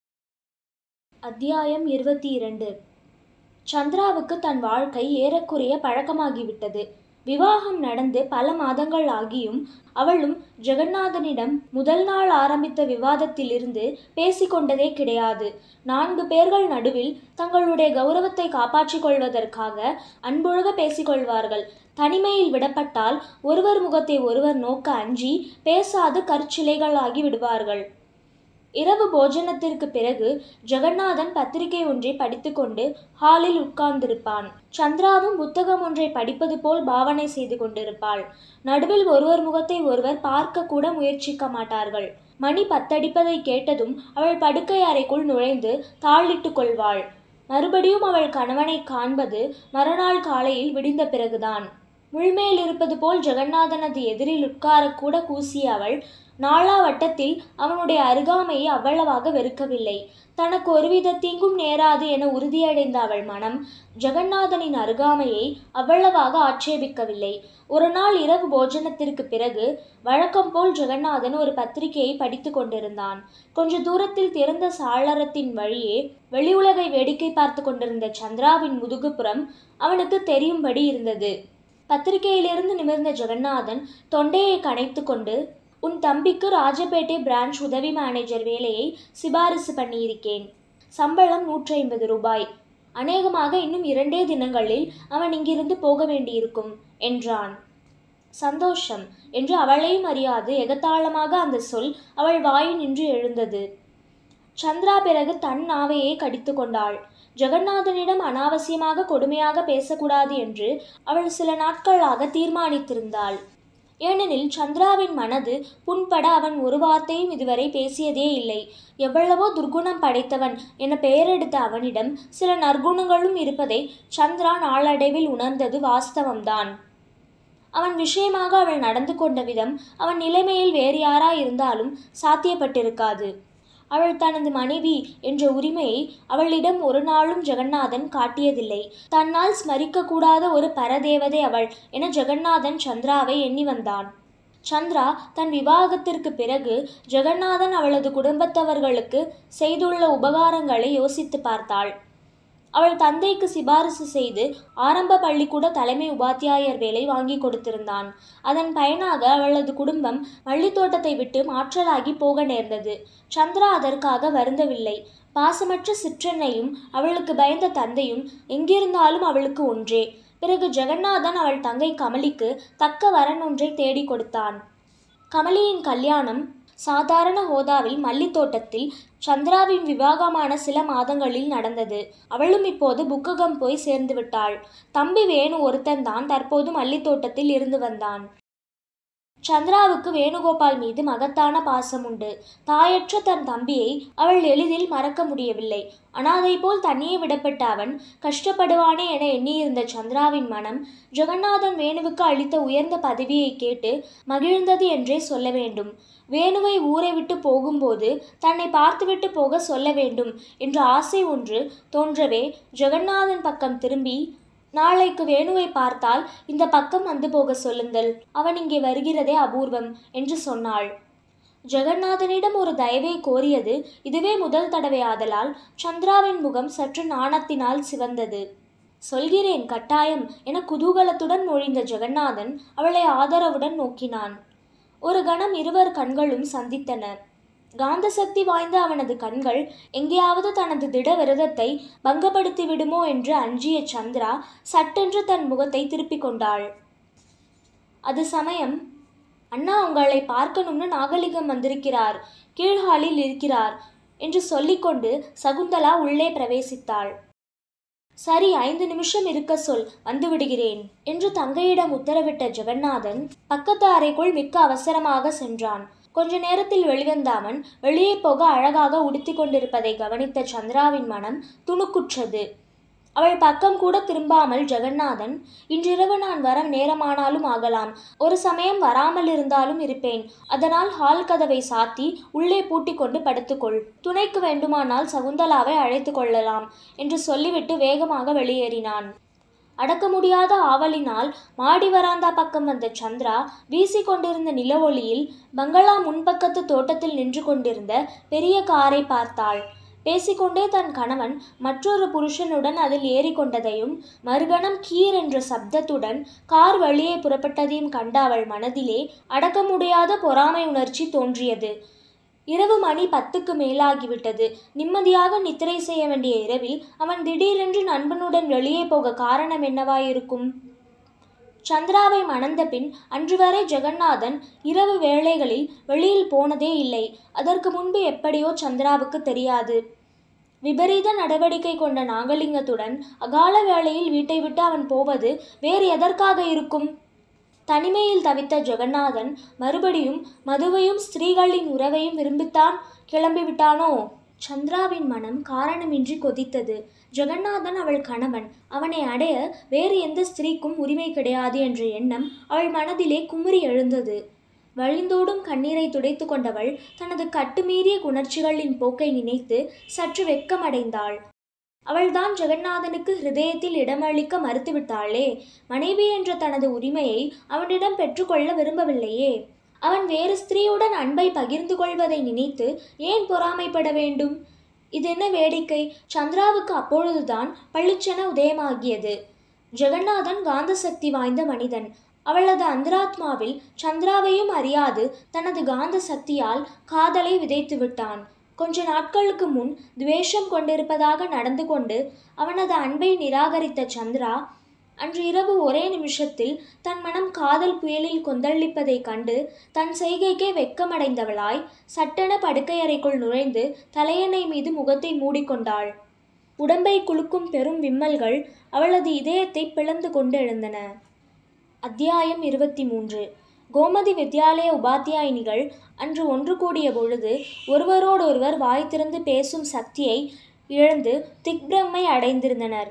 Speaker 1: அத்தியாயம் இருபத்தி இரண்டு சந்திராவுக்கு தன் வாழ்க்கை ஏறக்குறைய பழக்கமாகிவிட்டது விவாகம் நடந்து பல மாதங்கள் ஆகியும் அவளும் ஜெகநாதனிடம் முதல் நாள் ஆரம்பித்த விவாதத்திலிருந்து பேசிக்கொண்டதே கிடையாது நான்கு பேர்கள் நடுவில் தங்களுடைய கௌரவத்தை காப்பாற்றிக் கொள்வதற்காக அன்பொழுக பேசிக்கொள்வார்கள் தனிமையில் விடப்பட்டால் ஒருவர் முகத்தை ஒருவர் நோக்க அஞ்சி பேசாது கற்சிலைகளாகி விடுவார்கள் இரவு போஜனத்திற்கு பிறகு ஜெகநாதன் பத்திரிகை ஒன்றை படித்துக்கொண்டு ஹாலில் உட்கார்ந்திருப்பான் சந்திராவும் புத்தகம் ஒன்றை படிப்பது போல் பாவனை செய்து கொண்டிருப்பாள் நடுவில் ஒருவர் முகத்தை ஒருவர் பார்க்க கூட முயற்சிக்க மாட்டார்கள் மணி பத்தடிப்பதை கேட்டதும் அவள் படுக்கை அறைக்குள் நுழைந்து தாளிட்டு கொள்வாள் மறுபடியும் அவள் கணவனை காண்பது மறுநாள் காலையில் விடிந்த பிறகுதான் முள்மேல் இருப்பது போல் ஜெகநாதனது எதிரில் உட்காரக்கூட கூசிய அவள் நாளா வட்டத்தில் அவனுடைய அருகாமையை அவ்வளவாக வெறுக்கவில்லை தனக்கு ஒருவித தீங்கும் நேராது என உறுதியடைந்த அவள் மனம் ஜெகநாதனின் அருகாமையை அவ்வளவாக ஆட்சேபிக்கவில்லை ஒரு நாள் இரவு போஜனத்திற்கு பிறகு வழக்கம் போல் ஜெகநாதன் ஒரு பத்திரிகையை படித்து கொண்டிருந்தான் கொஞ்ச தூரத்தில் திறந்த சாளரத்தின் வழியே வெளி உலகை வேடிக்கை பார்த்து கொண்டிருந்த சந்திராவின் முதுகுப்புறம் அவனுக்கு தெரியும்படி இருந்தது பத்திரிகையிலிருந்து நிமிர்ந்த ஜெகநாதன் தொண்டையை கனைத்து கொண்டு உன் தம்பிக்கு ராஜபேட்டை பிரான்ச் உதவி மேனேஜர் வேலையை சிபாரிசு பண்ணியிருக்கேன் சம்பளம் நூற்றி ஐம்பது ரூபாய் அநேகமாக இன்னும் இரண்டே தினங்களில் அவன் இங்கிருந்து போக வேண்டியிருக்கும் என்றான் சந்தோஷம் என்று அவளையும் அறியாது எகத்தாளமாக அந்த சொல் அவள் வாயினின்று எழுந்தது சந்திரா பிறகு தன் நாவையே கடித்து கொண்டாள் ஜெகநாதனிடம் அனாவசியமாக கொடுமையாக பேசக்கூடாது என்று அவள் சில நாட்களாக தீர்மானித்திருந்தாள் ஏனெனில் சந்திராவின் மனது புண்பட அவன் ஒரு வார்த்தையும் இதுவரை பேசியதே இல்லை எவ்வளவோ துர்குணம் படைத்தவன் என பெயரெடுத்த அவனிடம் சில நற்குணங்களும் இருப்பதை சந்திரா நாளடைவில் உணர்ந்தது வாஸ்தவம்தான் அவன் விஷயமாக அவள் நடந்து கொண்ட விதம் அவன் நிலைமையில் வேறு யாரா இருந்தாலும் சாத்தியப்பட்டிருக்காது அவள் தனது மனைவி என்ற உரிமையை அவளிடம் ஒரு நாளும் ஜெகநாதன் காட்டியதில்லை தன்னால் ஸ்மரிக்கக்கூடாத ஒரு பரதேவதை அவள் என ஜெகநாதன் சந்திராவை எண்ணி வந்தான் சந்திரா தன் விவாகத்திற்கு பிறகு ஜெகநாதன் அவளது குடும்பத்தவர்களுக்கு செய்துள்ள உபகாரங்களை யோசித்து பார்த்தாள் அவள் தந்தைக்கு சிபாரிசு செய்து ஆரம்ப பள்ளிக்கூட தலைமை உபாத்தியாயர் வேலை வாங்கி கொடுத்திருந்தான் அதன் பயனாக அவளது குடும்பம் வள்ளித்தோட்டத்தை விட்டு மாற்றலாகி போக நேர்ந்தது சந்திரா அதற்காக வருந்தவில்லை பாசமற்ற சிற்றெண்ணையும் அவளுக்கு பயந்த தந்தையும் எங்கிருந்தாலும் அவளுக்கு ஒன்றே பிறகு ஜெகநாதன் அவள் தங்கை கமலிக்கு தக்க வரன் ஒன்றை தேடி கொடுத்தான் கமலியின் கல்யாணம் சாதாரண ஹோதாவில் மல்லித்தோட்டத்தில் சந்திராவின் விவாகமான சில மாதங்களில் நடந்தது அவளும் இப்போது புக்ககம் போய் சேர்ந்து விட்டாள் தம்பி வேணு ஒருத்தன் தான் தற்போது மல்லித்தோட்டத்தில் இருந்து வந்தான் சந்திராவுக்கு வேணுகோபால் மீது மகத்தான பாசம் உண்டு தாயற்ற தன் தம்பியை அவள் எளிதில் மறக்க முடியவில்லை அனாதை போல் தனியே விடப்பட்ட அவன் கஷ்டப்படுவானே என எண்ணியிருந்த சந்திராவின் மனம் ஜெகநாதன் வேணுவுக்கு அளித்த உயர்ந்த பதவியை கேட்டு மகிழ்ந்தது என்றே சொல்ல வேண்டும் வேணுவை ஊரை விட்டு போகும்போது தன்னை பார்த்துவிட்டு போக சொல்ல வேண்டும் என்ற ஆசை ஒன்று தோன்றவே ஜெகநாதன் பக்கம் திரும்பி நாளைக்கு வேணுவை பார்த்தால் இந்த பக்கம் வந்து போக சொல்லுங்கள் அவன் இங்கே வருகிறதே அபூர்வம் என்று சொன்னாள் ஜெகநாதனிடம் ஒரு தயவை கோரியது இதுவே முதல் தடவை ஆதலால் சந்திராவின் முகம் சற்று நாணத்தினால் சிவந்தது சொல்கிறேன் கட்டாயம் என குதூகலத்துடன் மொழிந்த ஜெகநாதன் அவளை ஆதரவுடன் நோக்கினான் ஒரு கணம் இருவர் கண்களும் சந்தித்தன காந்த சக்தி வாய்ந்த அவனது கண்கள் எங்கேயாவது தனது திட விரதத்தை பங்கப்படுத்தி விடுமோ என்று அஞ்சிய சந்திரா சட்டென்று தன் முகத்தை திருப்பிக் கொண்டாள் அது சமயம் அண்ணா உங்களை பார்க்கணும்னு நாகலிங்கம் வந்திருக்கிறார் கீழ்ஹாலில் இருக்கிறார் என்று சொல்லிக்கொண்டு சகுந்தலா உள்ளே பிரவேசித்தாள் சரி ஐந்து நிமிஷம் இருக்க சொல் வந்து விடுகிறேன் என்று தங்கையிடம் உத்தரவிட்ட ஜெகநாதன் பக்கத்து அறைக்குள் மிக்க அவசரமாக சென்றான் கொஞ்ச நேரத்தில் வெளிவந்த அவன் வெளியே போக அழகாக உடுத்தி கொண்டிருப்பதை கவனித்த சந்திராவின் மனம் துணுக்குற்றது அவள் பக்கம் கூட திரும்பாமல் ஜெகநாதன் இன்றிரவு நான் வர நேரமானாலும் ஆகலாம் ஒரு சமயம் வராமல் இருந்தாலும் இருப்பேன் அதனால் ஹால் கதவை சாத்தி உள்ளே பூட்டி கொண்டு படுத்துக்கொள் துணைக்கு வேண்டுமானால் சகுந்தலாவை அழைத்து கொள்ளலாம் என்று சொல்லிவிட்டு வேகமாக வெளியேறினான் அடக்க முடியாத ஆவலினால் மாடி வராந்தா பக்கம் வந்த சந்திரா வீசிக் கொண்டிருந்த நில ஒளியில் பங்களா முன்பக்கத்து தோட்டத்தில் நின்று கொண்டிருந்த பெரிய காரை பார்த்தாள் பேசிக்கொண்டே தன் கணவன் மற்றொரு புருஷனுடன் அதில் ஏறிக்கொண்டதையும் மறுகணம் கீர் என்ற சப்தத்துடன் கார் வெளியே புறப்பட்டதையும் கண்ட அவள் மனதிலே அடக்க முடியாத பொறாமை உணர்ச்சி தோன்றியது இரவு மணி பத்துக்கு மேலாகிவிட்டது நிம்மதியாக நித்திரை செய்ய வேண்டிய இரவில் அவன் திடீரென்று நண்பனுடன் வெளியே போக காரணம் என்னவாயிருக்கும் சந்திராவை மணந்த பின் அன்று வரை ஜெகநாதன் இரவு வேளைகளில் வெளியில் போனதே இல்லை அதற்கு முன்பு எப்படியோ சந்திராவுக்கு தெரியாது விபரீத நடவடிக்கை கொண்ட நாகலிங்கத்துடன் அகால வேளையில் வீட்டை விட்டு அவன் போவது வேறு எதற்காக இருக்கும் தனிமையில் தவித்த ஜெகநாதன் மறுபடியும் மதுவையும் ஸ்திரீகளின் உறவையும் விரும்பித்தான் கிளம்பிவிட்டானோ சந்திராவின் மனம் காரணமின்றி கொதித்தது ஜெகநாதன் அவள் கணவன் அவனை அடைய வேறு எந்த ஸ்திரீக்கும் உரிமை கிடையாது என்ற எண்ணம் அவள் மனதிலே குமுறி எழுந்தது வழிந்தோடும் கண்ணீரை துடைத்து கொண்டவள் தனது கட்டுமீறிய குணர்ச்சிகளின் போக்கை நினைத்து சற்று வெட்கமடைந்தாள் அவள்தான் ஜெகநாதனுக்கு ஹிருதயத்தில் இடமளிக்க மறுத்துவிட்டாளே மனைவி என்ற தனது உரிமையை அவனிடம் பெற்றுக்கொள்ள விரும்பவில்லையே அவன் வேறு ஸ்திரீயுடன் அன்பை பகிர்ந்து கொள்வதை நினைத்து ஏன் பொறாமைப்பட வேண்டும் இது என்ன வேடிக்கை சந்திராவுக்கு அப்பொழுதுதான் பளிச்சென உதயமாகியது ஜெகநாதன் காந்த சக்தி வாய்ந்த மனிதன் அவளது அந்தராத்மாவில் சந்திராவையும் அறியாது தனது காந்த சக்தியால் காதலை விதைத்து விட்டான் கொஞ்ச நாட்களுக்கு முன் துவேஷம் கொண்டிருப்பதாக நடந்து கொண்டு அவனது அன்பை நிராகரித்த சந்திரா அன்று இரவு ஒரே நிமிஷத்தில் தன் மனம் காதல் புயலில் கொந்தளிப்பதைக் கண்டு தன் செய்கைக்கே வெட்கமடைந்தவளாய் சட்டென படுக்கையறைக்குள் நுழைந்து தலையணை மீது முகத்தை மூடிக்கொண்டாள் உடம்பை குலுக்கும் பெரும் விம்மல்கள் அவளது இதயத்தை பிளந்து கொண்டு எழுந்தன அத்தியாயம் இருபத்தி மூன்று கோமதி வித்யாலய உபாத்தியாயினிகள் அன்று ஒன்று கூடிய பொழுது ஒருவரோடொருவர் வாய் திறந்து பேசும் சக்தியை இழந்து திக்பிரமை அடைந்திருந்தனர்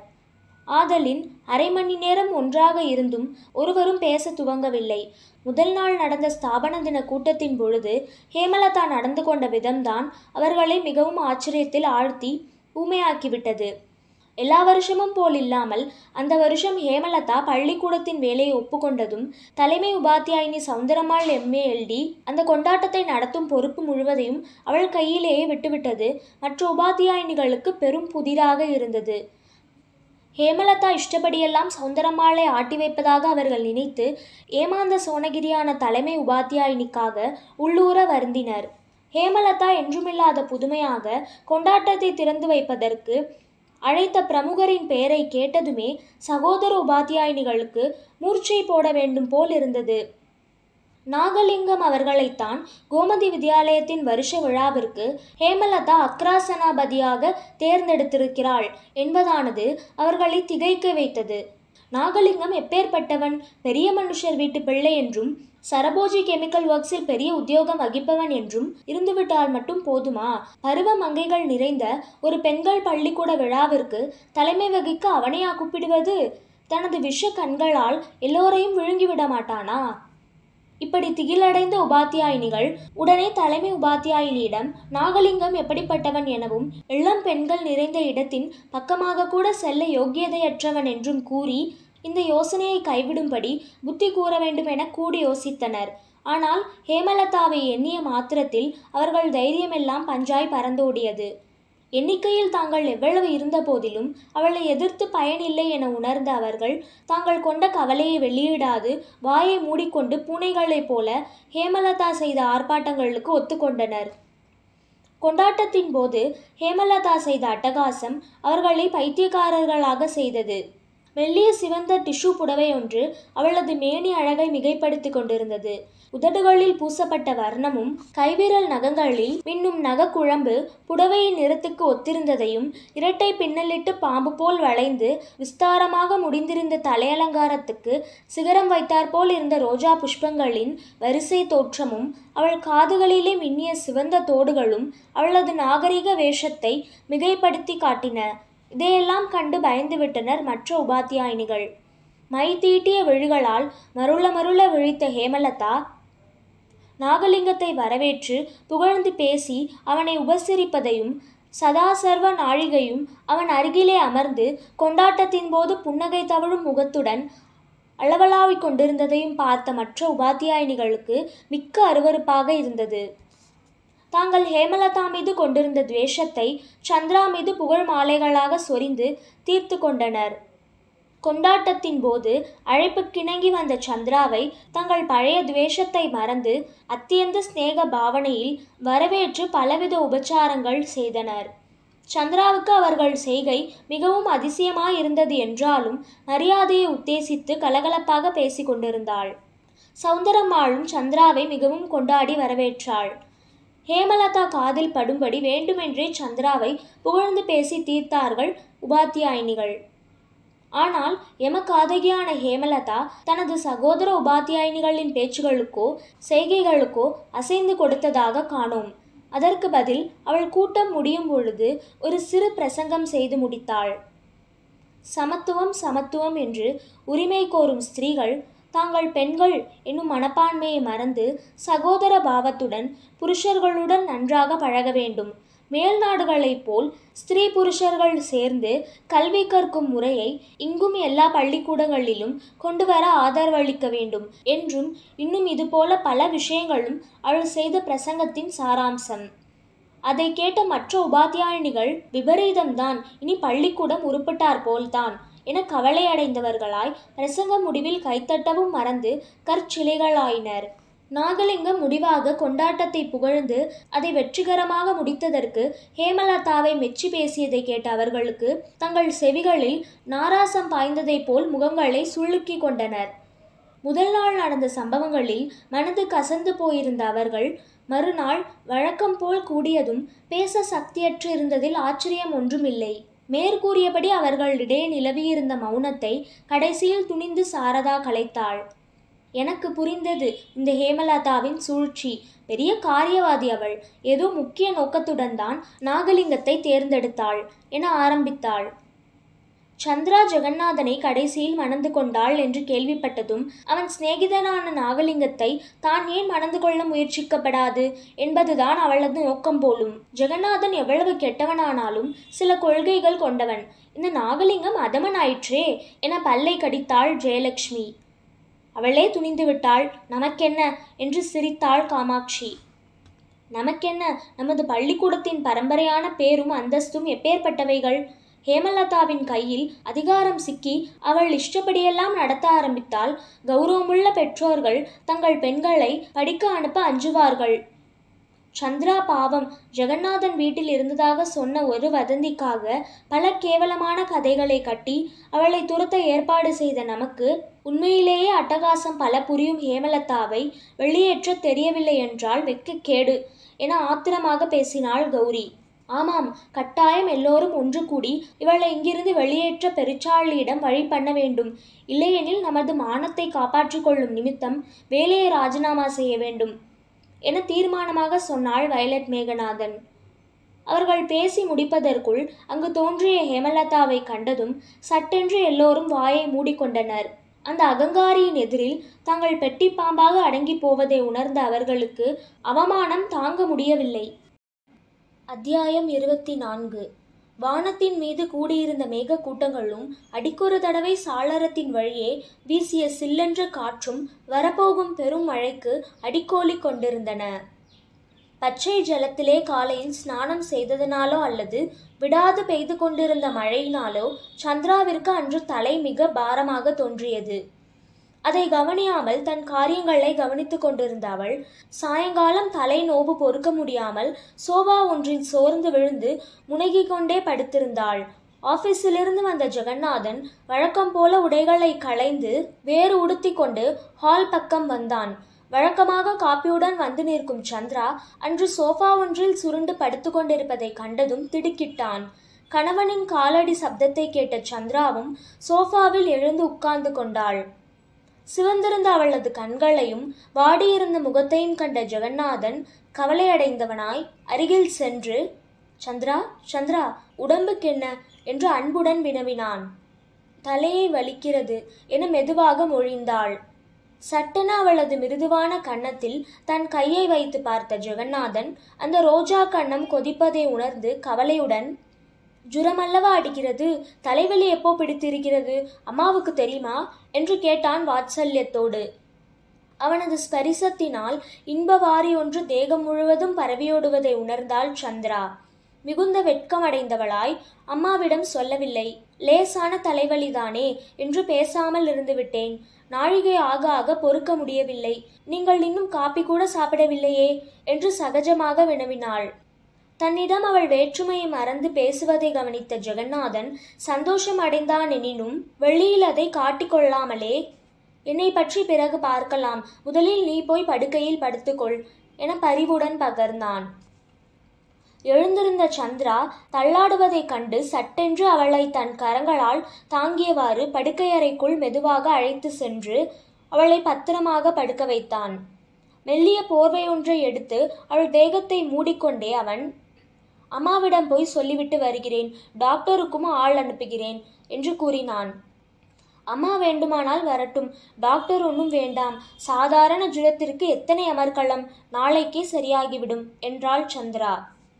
Speaker 1: ஆதலின் அரை மணி நேரம் ஒன்றாக இருந்தும் ஒருவரும் பேச துவங்கவில்லை முதல் நாள் நடந்த ஸ்தாபன தின கூட்டத்தின் பொழுது ஹேமலதா நடந்து கொண்ட விதம்தான் அவர்களை மிகவும் ஆச்சரியத்தில் ஆழ்த்தி ஊமையாக்கிவிட்டது எல்லா வருஷமும் போல் இல்லாமல் அந்த வருஷம் ஹேமலதா பள்ளிக்கூடத்தின் வேலையை ஒப்புக்கொண்டதும் தலைமை உபாத்தியாயினி சவுந்தரமாள் எம்ஏஎல்டி அந்த கொண்டாட்டத்தை நடத்தும் பொறுப்பு முழுவதையும் அவள் கையிலேயே விட்டுவிட்டது மற்ற உபாத்தியாயினிகளுக்கு பெரும் புதிராக இருந்தது ஹேமலதா இஷ்டப்படியெல்லாம் சௌந்தரமாளை ஆட்டி வைப்பதாக அவர்கள் நினைத்து ஏமாந்த சோனகிரியான தலைமை உபாத்தியாயினிக்காக உள்ளூர வருந்தினர் ஹேமலதா என்றுமில்லாத புதுமையாக கொண்டாட்டத்தை திறந்து வைப்பதற்கு அழைத்த பிரமுகரின் பெயரை கேட்டதுமே சகோதர உபாத்தியாயினிகளுக்கு மூர்ச்சை போட வேண்டும் போல் இருந்தது நாகலிங்கம் அவர்களைத்தான் கோமதி வித்யாலயத்தின் வருஷ விழாவிற்கு ஹேமலதா அக்ராசனாபதியாக தேர்ந்தெடுத்திருக்கிறாள் என்பதானது அவர்களை திகைக்க வைத்தது நாகலிங்கம் எப்பேற்பட்டவன் பெரிய மனுஷர் வீட்டு பிள்ளை என்றும் சரபோஜி கெமிக்கல் ஒர்க்ஸில் பெரிய உத்தியோகம் வகிப்பவன் என்றும் இருந்துவிட்டால் மட்டும் போதுமா பருவ மங்கைகள் நிறைந்த ஒரு பெண்கள் பள்ளிக்கூட விழாவிற்கு தலைமை வகிக்க அவனையா கூப்பிடுவது தனது விஷ கண்களால் எல்லோரையும் விழுங்கிவிட மாட்டானா இப்படி திகிலடைந்த உபாத்தியாயினிகள் உடனே தலைமை உபாத்தியாயினியிடம் நாகலிங்கம் எப்படிப்பட்டவன் எனவும் இளம் பெண்கள் நிறைந்த இடத்தின் பக்கமாக கூட செல்ல யோக்கியதையற்றவன் என்றும் கூறி இந்த யோசனையை கைவிடும்படி புத்தி கூற வேண்டும் என கூடி யோசித்தனர் ஆனால் ஹேமலதாவை எண்ணிய மாத்திரத்தில் அவர்கள் தைரியமெல்லாம் பஞ்சாய் பறந்தோடியது எண்ணிக்கையில் தாங்கள் எவ்வளவு இருந்த போதிலும் அவளை எதிர்த்து பயனில்லை என உணர்ந்த அவர்கள் தாங்கள் கொண்ட கவலையை வெளியிடாது வாயை மூடிக்கொண்டு பூனைகளைப் போல ஹேமலதா செய்த ஆர்ப்பாட்டங்களுக்கு ஒத்துக்கொண்டனர் கொண்டாட்டத்தின் போது ஹேமலதா செய்த அட்டகாசம் அவர்களை பைத்தியக்காரர்களாக செய்தது மெல்லிய சிவந்த டிஷ்யூ புடவை ஒன்று அவளது மேனி அழகை மிகைப்படுத்திக் கொண்டிருந்தது உதடுகளில் பூசப்பட்ட வர்ணமும் கைவிரல் நகங்களில் மின்னும் நகக்குழம்பு புடவையின் நிறத்துக்கு ஒத்திருந்ததையும் இரட்டை பின்னலிட்டு பாம்பு போல் வளைந்து விஸ்தாரமாக முடிந்திருந்த தலையலங்காரத்துக்கு சிகரம் வைத்தாற்போல் இருந்த ரோஜா புஷ்பங்களின் வரிசை தோற்றமும் அவள் காதுகளிலே மின்னிய சிவந்த தோடுகளும் அவளது நாகரிக வேஷத்தை மிகைப்படுத்தி காட்டின இதையெல்லாம் கண்டு பயந்துவிட்டனர் மற்ற உபாத்தியாயினிகள் மை தீட்டிய விழிகளால் மருள மருள விழித்த ஹேமலதா நாகலிங்கத்தை வரவேற்று புகழ்ந்து பேசி அவனை உபசரிப்பதையும் சதாசர்வ நாழிகையும் அவன் அருகிலே அமர்ந்து கொண்டாட்டத்தின் போது புன்னகை தவழும் முகத்துடன் அளவலாவிக் கொண்டிருந்ததையும் பார்த்த மற்ற உபாத்தியாயினிகளுக்கு மிக்க அருவருப்பாக இருந்தது தாங்கள் ஹேமலதா மீது கொண்டிருந்த துவேஷத்தை சந்திரா மீது புகழ் மாலைகளாக சொரிந்து தீர்த்து கொண்டனர் கொண்டாட்டத்தின் போது அழைப்புக்கிணங்கி வந்த சந்திராவை தங்கள் பழைய துவேஷத்தை மறந்து அத்தியந்த சிநேக பாவனையில் வரவேற்று பலவித உபச்சாரங்கள் செய்தனர் சந்திராவுக்கு அவர்கள் செய்கை மிகவும் அதிசயமாய் இருந்தது என்றாலும் மரியாதையை உத்தேசித்து கலகலப்பாக பேசிக் கொண்டிருந்தாள் சௌந்தரம்மாளும் சந்திராவை மிகவும் கொண்டாடி வரவேற்றாள் ஹேமலதா காதில் படும்படி வேண்டுமென்றே சந்திராவை புகழ்ந்து பேசி தீர்த்தார்கள் உபாத்தியாயினிகள் ஆனால் எமக்காதகியான ஹேமலதா தனது சகோதர உபாத்தியாயினிகளின் பேச்சுகளுக்கோ செய்கைகளுக்கோ அசைந்து கொடுத்ததாக காணோம் அதற்கு பதில் அவள் கூட்டம் முடியும் பொழுது ஒரு சிறு பிரசங்கம் செய்து முடித்தாள் சமத்துவம் சமத்துவம் என்று உரிமை கோரும் ஸ்திரீகள் தாங்கள் பெண்கள் என்னும் மனப்பான்மையை மறந்து சகோதர பாவத்துடன் புருஷர்களுடன் நன்றாக பழக வேண்டும் மேல் நாடுகளைப் போல் ஸ்திரீ புருஷர்கள் சேர்ந்து கல்வி கற்கும் முறையை இங்கும் எல்லா பள்ளிக்கூடங்களிலும் கொண்டு வர ஆதரவளிக்க வேண்டும் என்றும் இன்னும் இதுபோல பல விஷயங்களும் அவள் செய்த பிரசங்கத்தின் சாராம்சம் அதை கேட்ட மற்ற உபாத்தியாயினிகள் விபரீதம்தான் இனி பள்ளிக்கூடம் உருப்பட்டார் போல்தான் என கவலையடைந்தவர்களாய் பிரசங்க முடிவில் கைத்தட்டவும் மறந்து கற்சிலைகளாயினர் நாகலிங்கம் முடிவாக கொண்டாட்டத்தை புகழ்ந்து அதை வெற்றிகரமாக முடித்ததற்கு ஹேமலதாவை மெச்சி பேசியதை கேட்ட அவர்களுக்கு தங்கள் செவிகளில் நாராசம் பாய்ந்ததைப் போல் முகங்களை சுளுக்கி கொண்டனர் முதல் நாள் நடந்த சம்பவங்களில் மனது கசந்து போயிருந்த அவர்கள் மறுநாள் வழக்கம் போல் கூடியதும் பேச சக்தியற்று இருந்ததில் ஆச்சரியம் ஒன்றுமில்லை மேற்கூறியபடி அவர்களிடையே நிலவியிருந்த மௌனத்தை கடைசியில் துணிந்து சாரதா கலைத்தாள் எனக்கு புரிந்தது இந்த ஹேமலதாவின் சூழ்ச்சி பெரிய காரியவாதி அவள் ஏதோ முக்கிய நோக்கத்துடன் தான் நாகலிங்கத்தை தேர்ந்தெடுத்தாள் என ஆரம்பித்தாள் சந்திரா ஜெகநாதனை கடைசியில் மணந்து கொண்டாள் என்று கேள்விப்பட்டதும் அவன் சிநேகிதனான நாகலிங்கத்தை தான் ஏன் மணந்து கொள்ள முயற்சிக்கப்படாது என்பதுதான் அவளது நோக்கம் போலும் ஜெகநாதன் எவ்வளவு கெட்டவனானாலும் சில கொள்கைகள் கொண்டவன் இந்த நாகலிங்கம் அதமனாயிற்றே என பல்லை கடித்தாள் ஜெயலட்சுமி அவளே துணிந்து விட்டாள் நமக்கென்ன என்று சிரித்தாள் காமாட்சி நமக்கென்ன நமது பள்ளிக்கூடத்தின் பரம்பரையான பேரும் அந்தஸ்தும் எப்பேற்பட்டவைகள் ஹேமலதாவின் கையில் அதிகாரம் சிக்கி அவள் இஷ்டப்படியெல்லாம் நடத்த ஆரம்பித்தால் கௌரவமுள்ள பெற்றோர்கள் தங்கள் பெண்களை படிக்க அனுப்ப அஞ்சுவார்கள் சந்திரா பாவம் ஜெகநாதன் வீட்டில் இருந்ததாக சொன்ன ஒரு வதந்திக்காக பல கேவலமான கதைகளை கட்டி அவளை துரத்த ஏற்பாடு செய்த நமக்கு உண்மையிலேயே அட்டகாசம் பல புரியும் ஹேமலதாவை வெளியேற்ற தெரியவில்லை என்றால் வெட்கக்கேடு என ஆத்திரமாக பேசினாள் கௌரி ஆமாம் கட்டாயம் எல்லோரும் ஒன்று கூடி இவளை இங்கிருந்து வெளியேற்ற பெருச்சாளியிடம் வழி பண்ண வேண்டும் இல்லையெனில் நமது மானத்தை காப்பாற்றிக் கொள்ளும் நிமித்தம் வேலையை ராஜினாமா செய்ய வேண்டும் என தீர்மானமாக சொன்னாள் வயலட் மேகநாதன் அவர்கள் பேசி முடிப்பதற்குள் அங்கு தோன்றிய ஹேமலதாவை கண்டதும் சட்டென்று எல்லோரும் வாயை மூடிக்கொண்டனர் அந்த அகங்காரியின் எதிரில் தாங்கள் பெட்டி பாம்பாக அடங்கி போவதை உணர்ந்த அவர்களுக்கு அவமானம் தாங்க முடியவில்லை அத்தியாயம் இருபத்தி நான்கு வானத்தின் மீது கூடியிருந்த மேக கூட்டங்களும் அடிக்கொரு தடவை சாளரத்தின் வழியே வீசிய சில்லென்ற காற்றும் வரப்போகும் பெரும் மழைக்கு அடிக்கோலிக் கொண்டிருந்தன பச்சை ஜலத்திலே காலையில் ஸ்நானம் செய்ததனாலோ அல்லது விடாது பெய்து கொண்டிருந்த மழையினாலோ சந்திராவிற்கு அன்று தலை மிக பாரமாக தோன்றியது அதை கவனியாமல் தன் காரியங்களை கவனித்துக் கொண்டிருந்த அவள் சாயங்காலம் தலை நோவு பொறுக்க முடியாமல் சோபா ஒன்றில் சோர்ந்து விழுந்து முனகிக் கொண்டே படுத்திருந்தாள் ஆபீஸிலிருந்து வந்த ஜெகநாதன் வழக்கம் போல உடைகளை களைந்து வேறு உடுத்தி கொண்டு ஹால் பக்கம் வந்தான் வழக்கமாக காப்பியுடன் வந்து நிற்கும் சந்திரா அன்று சோஃபா ஒன்றில் சுருண்டு படுத்து கொண்டிருப்பதை கண்டதும் திடுக்கிட்டான் கணவனின் காலடி சப்தத்தை கேட்ட சந்திராவும் சோஃபாவில் எழுந்து உட்கார்ந்து கொண்டாள் சிவந்திருந்த அவளது கண்களையும் வாடியிருந்த முகத்தையும் கண்ட ஜெகநாதன் கவலையடைந்தவனாய் அருகில் சென்று சந்திரா சந்திரா உடம்புக்கென்ன என்று அன்புடன் வினவினான் தலையை வலிக்கிறது என மெதுவாக மொழிந்தாள் சட்டென அவளது மிருதுவான கன்னத்தில் தன் கையை வைத்து பார்த்த ஜெகநாதன் அந்த ரோஜா கன்னம் கொதிப்பதை உணர்ந்து கவலையுடன் ஜுரமல்லவா அடிக்கிறது தலைவலி எப்போ பிடித்திருக்கிறது அம்மாவுக்கு தெரியுமா என்று கேட்டான் வாத்சல்யத்தோடு அவனது ஸ்பரிசத்தினால் இன்பவாரி ஒன்று தேகம் முழுவதும் பரவியோடுவதை உணர்ந்தாள் சந்திரா மிகுந்த வெட்கமடைந்தவளாய் அம்மாவிடம் சொல்லவில்லை லேசான தலைவலிதானே என்று பேசாமல் இருந்து விட்டேன் நாழிகை ஆக ஆக பொறுக்க முடியவில்லை நீங்கள் இன்னும் காப்பி கூட சாப்பிடவில்லையே என்று சகஜமாக வினவினாள் தன்னிடம் அவள் வேற்றுமையை மறந்து பேசுவதை கவனித்த ஜெகநாதன் சந்தோஷம் அடைந்தான் எனினும் வெளியில் அதை காட்டிக்கொள்ளாமலே என்னை பற்றி பிறகு பார்க்கலாம் முதலில் நீ போய் படுக்கையில் படுத்துக்கொள் என பரிவுடன் பகர்ந்தான் எழுந்திருந்த சந்திரா தள்ளாடுவதைக் கண்டு சட்டென்று அவளை தன் கரங்களால் தாங்கியவாறு படுக்கையறைக்குள் மெதுவாக அழைத்து சென்று அவளை பத்திரமாக படுக்க வைத்தான் மெல்லிய போர்வை ஒன்றை எடுத்து அவள் தேகத்தை மூடிக்கொண்டே அவன் அம்மாவிடம் போய் சொல்லிவிட்டு வருகிறேன் டாக்டருக்கும் ஆள் அனுப்புகிறேன் என்று கூறினான் அம்மா வேண்டுமானால் வரட்டும் டாக்டர் ஒன்றும் வேண்டாம் சாதாரண ஜுரத்திற்கு எத்தனை அமர்க்களம் நாளைக்கே சரியாகிவிடும் என்றாள் சந்திரா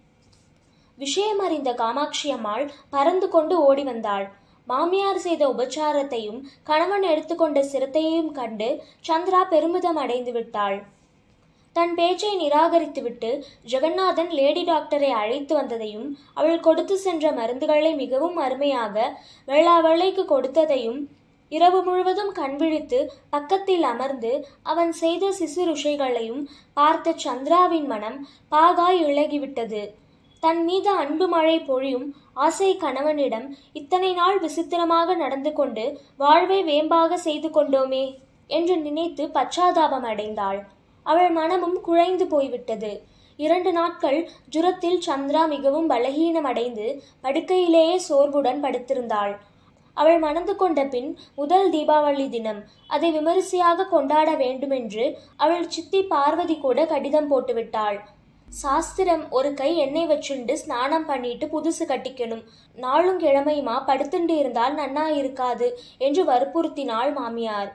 Speaker 1: விஷயம் அறிந்த காமாட்சி அம்மாள் பறந்து கொண்டு ஓடி வந்தாள் மாமியார் செய்த உபச்சாரத்தையும் கணவன் எடுத்துக்கொண்ட சிரத்தையையும் கண்டு சந்திரா பெருமிதம் அடைந்து விட்டாள் தன் பேச்சை நிராகரித்துவிட்டு ஜெகநாதன் லேடி டாக்டரை அழைத்து வந்ததையும் அவள் கொடுத்து சென்ற மருந்துகளை மிகவும் அருமையாக வேளா வேளைக்கு கொடுத்ததையும் இரவு முழுவதும் கண்விழித்து பக்கத்தில் அமர்ந்து அவன் செய்த சிசுருஷைகளையும் பார்த்த சந்திராவின் மனம் பாகாய் இழகிவிட்டது தன் மீது அன்பு மழை பொழியும் ஆசை கணவனிடம் இத்தனை நாள் விசித்திரமாக நடந்து கொண்டு வாழ்வை வேம்பாக செய்து கொண்டோமே என்று நினைத்து பச்சாதாபம் அடைந்தாள் அவள் மனமும் குழைந்து போய்விட்டது இரண்டு நாட்கள் ஜுரத்தில் சந்திரா மிகவும் பலகீனமடைந்து படுக்கையிலேயே சோர்வுடன் படுத்திருந்தாள் அவள் மணந்து கொண்ட பின் முதல் தீபாவளி தினம் அதை விமரிசையாக கொண்டாட வேண்டுமென்று அவள் சித்தி பார்வதி கூட கடிதம் போட்டுவிட்டாள் சாஸ்திரம் ஒரு கை எண்ணெய் வச்சுண்டு ஸ்நானம் பண்ணிட்டு புதுசு கட்டிக்கணும் நாளும் கிழமையுமா படுத்துண்டு இருந்தால் நன்னா இருக்காது என்று வற்புறுத்தினாள் மாமியார்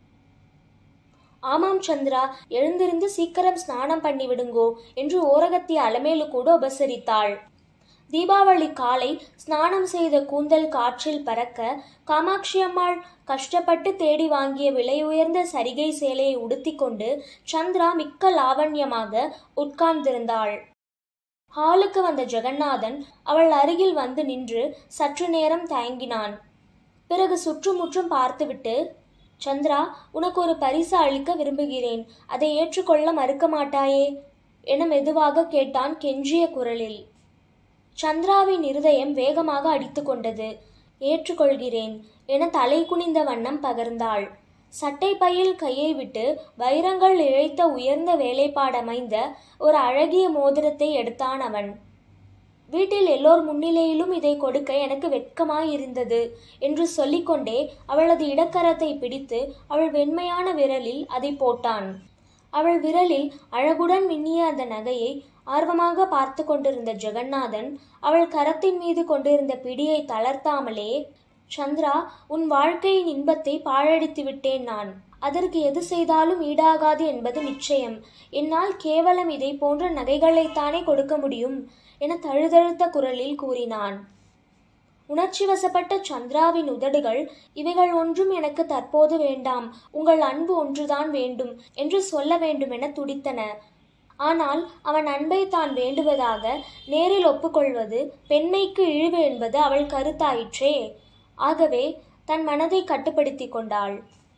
Speaker 1: ஆமாம் சந்திரா எழுந்திருந்து சீக்கிரம் ஸ்நானம் பண்ணி விடுங்கோ என்று ஓரகத்திய அலமேலு கூட உபசரித்தாள் தீபாவளி காலை ஸ்நானம் செய்த கூந்தல் காற்றில் பறக்க காமாட்சி அம்மாள் கஷ்டப்பட்டு தேடி வாங்கிய விலை உயர்ந்த சரிகை சேலையை உடுத்திக்கொண்டு சந்திரா மிக்க லாவண்யமாக உட்கார்ந்திருந்தாள் ஹாலுக்கு வந்த ஜெகநாதன் அவள் அருகில் வந்து நின்று சற்று நேரம் தயங்கினான் பிறகு சுற்றுமுற்றும் பார்த்துவிட்டு சந்திரா உனக்கு ஒரு பரிசு அளிக்க விரும்புகிறேன் அதை ஏற்றுக்கொள்ள மறுக்க மாட்டாயே என மெதுவாக கேட்டான் கெஞ்சிய குரலில் சந்திராவின் இருதயம் வேகமாக அடித்து கொண்டது ஏற்றுக்கொள்கிறேன் என தலை குனிந்த வண்ணம் பகர்ந்தாள் சட்டை பையில் கையை விட்டு வைரங்கள் இழைத்த உயர்ந்த வேலைப்பாடமைந்த ஒரு அழகிய மோதிரத்தை எடுத்தான் அவன் வீட்டில் எல்லோர் முன்னிலையிலும் இதை கொடுக்க எனக்கு வெட்கமாயிருந்தது என்று சொல்லிக்கொண்டே அவளது இடக்கரத்தை பிடித்து அவள் வெண்மையான விரலில் அதை போட்டான் அவள் விரலில் அழகுடன் மின்னிய அந்த நகையை ஆர்வமாக பார்த்து கொண்டிருந்த ஜெகநாதன் அவள் கரத்தின் மீது கொண்டிருந்த பிடியை தளர்த்தாமலே சந்திரா உன் வாழ்க்கையின் இன்பத்தை பாழடித்து விட்டேன் நான் அதற்கு எது செய்தாலும் ஈடாகாது என்பது நிச்சயம் என்னால் கேவலம் இதை போன்ற நகைகளைத்தானே கொடுக்க முடியும் என தழுதழுத்த குரலில் கூறினான் உணர்ச்சி வசப்பட்ட சந்திராவின் உதடுகள் இவைகள் ஒன்றும் எனக்கு தற்போது வேண்டாம் உங்கள் அன்பு ஒன்றுதான் வேண்டும் என்று சொல்ல வேண்டுமென துடித்தன ஆனால் அவன் அன்பை தான் வேண்டுவதாக நேரில் ஒப்புக்கொள்வது பெண்மைக்கு இழிவு என்பது அவள் கருத்தாயிற்றே ஆகவே தன் மனதை கட்டுப்படுத்தி கொண்டாள்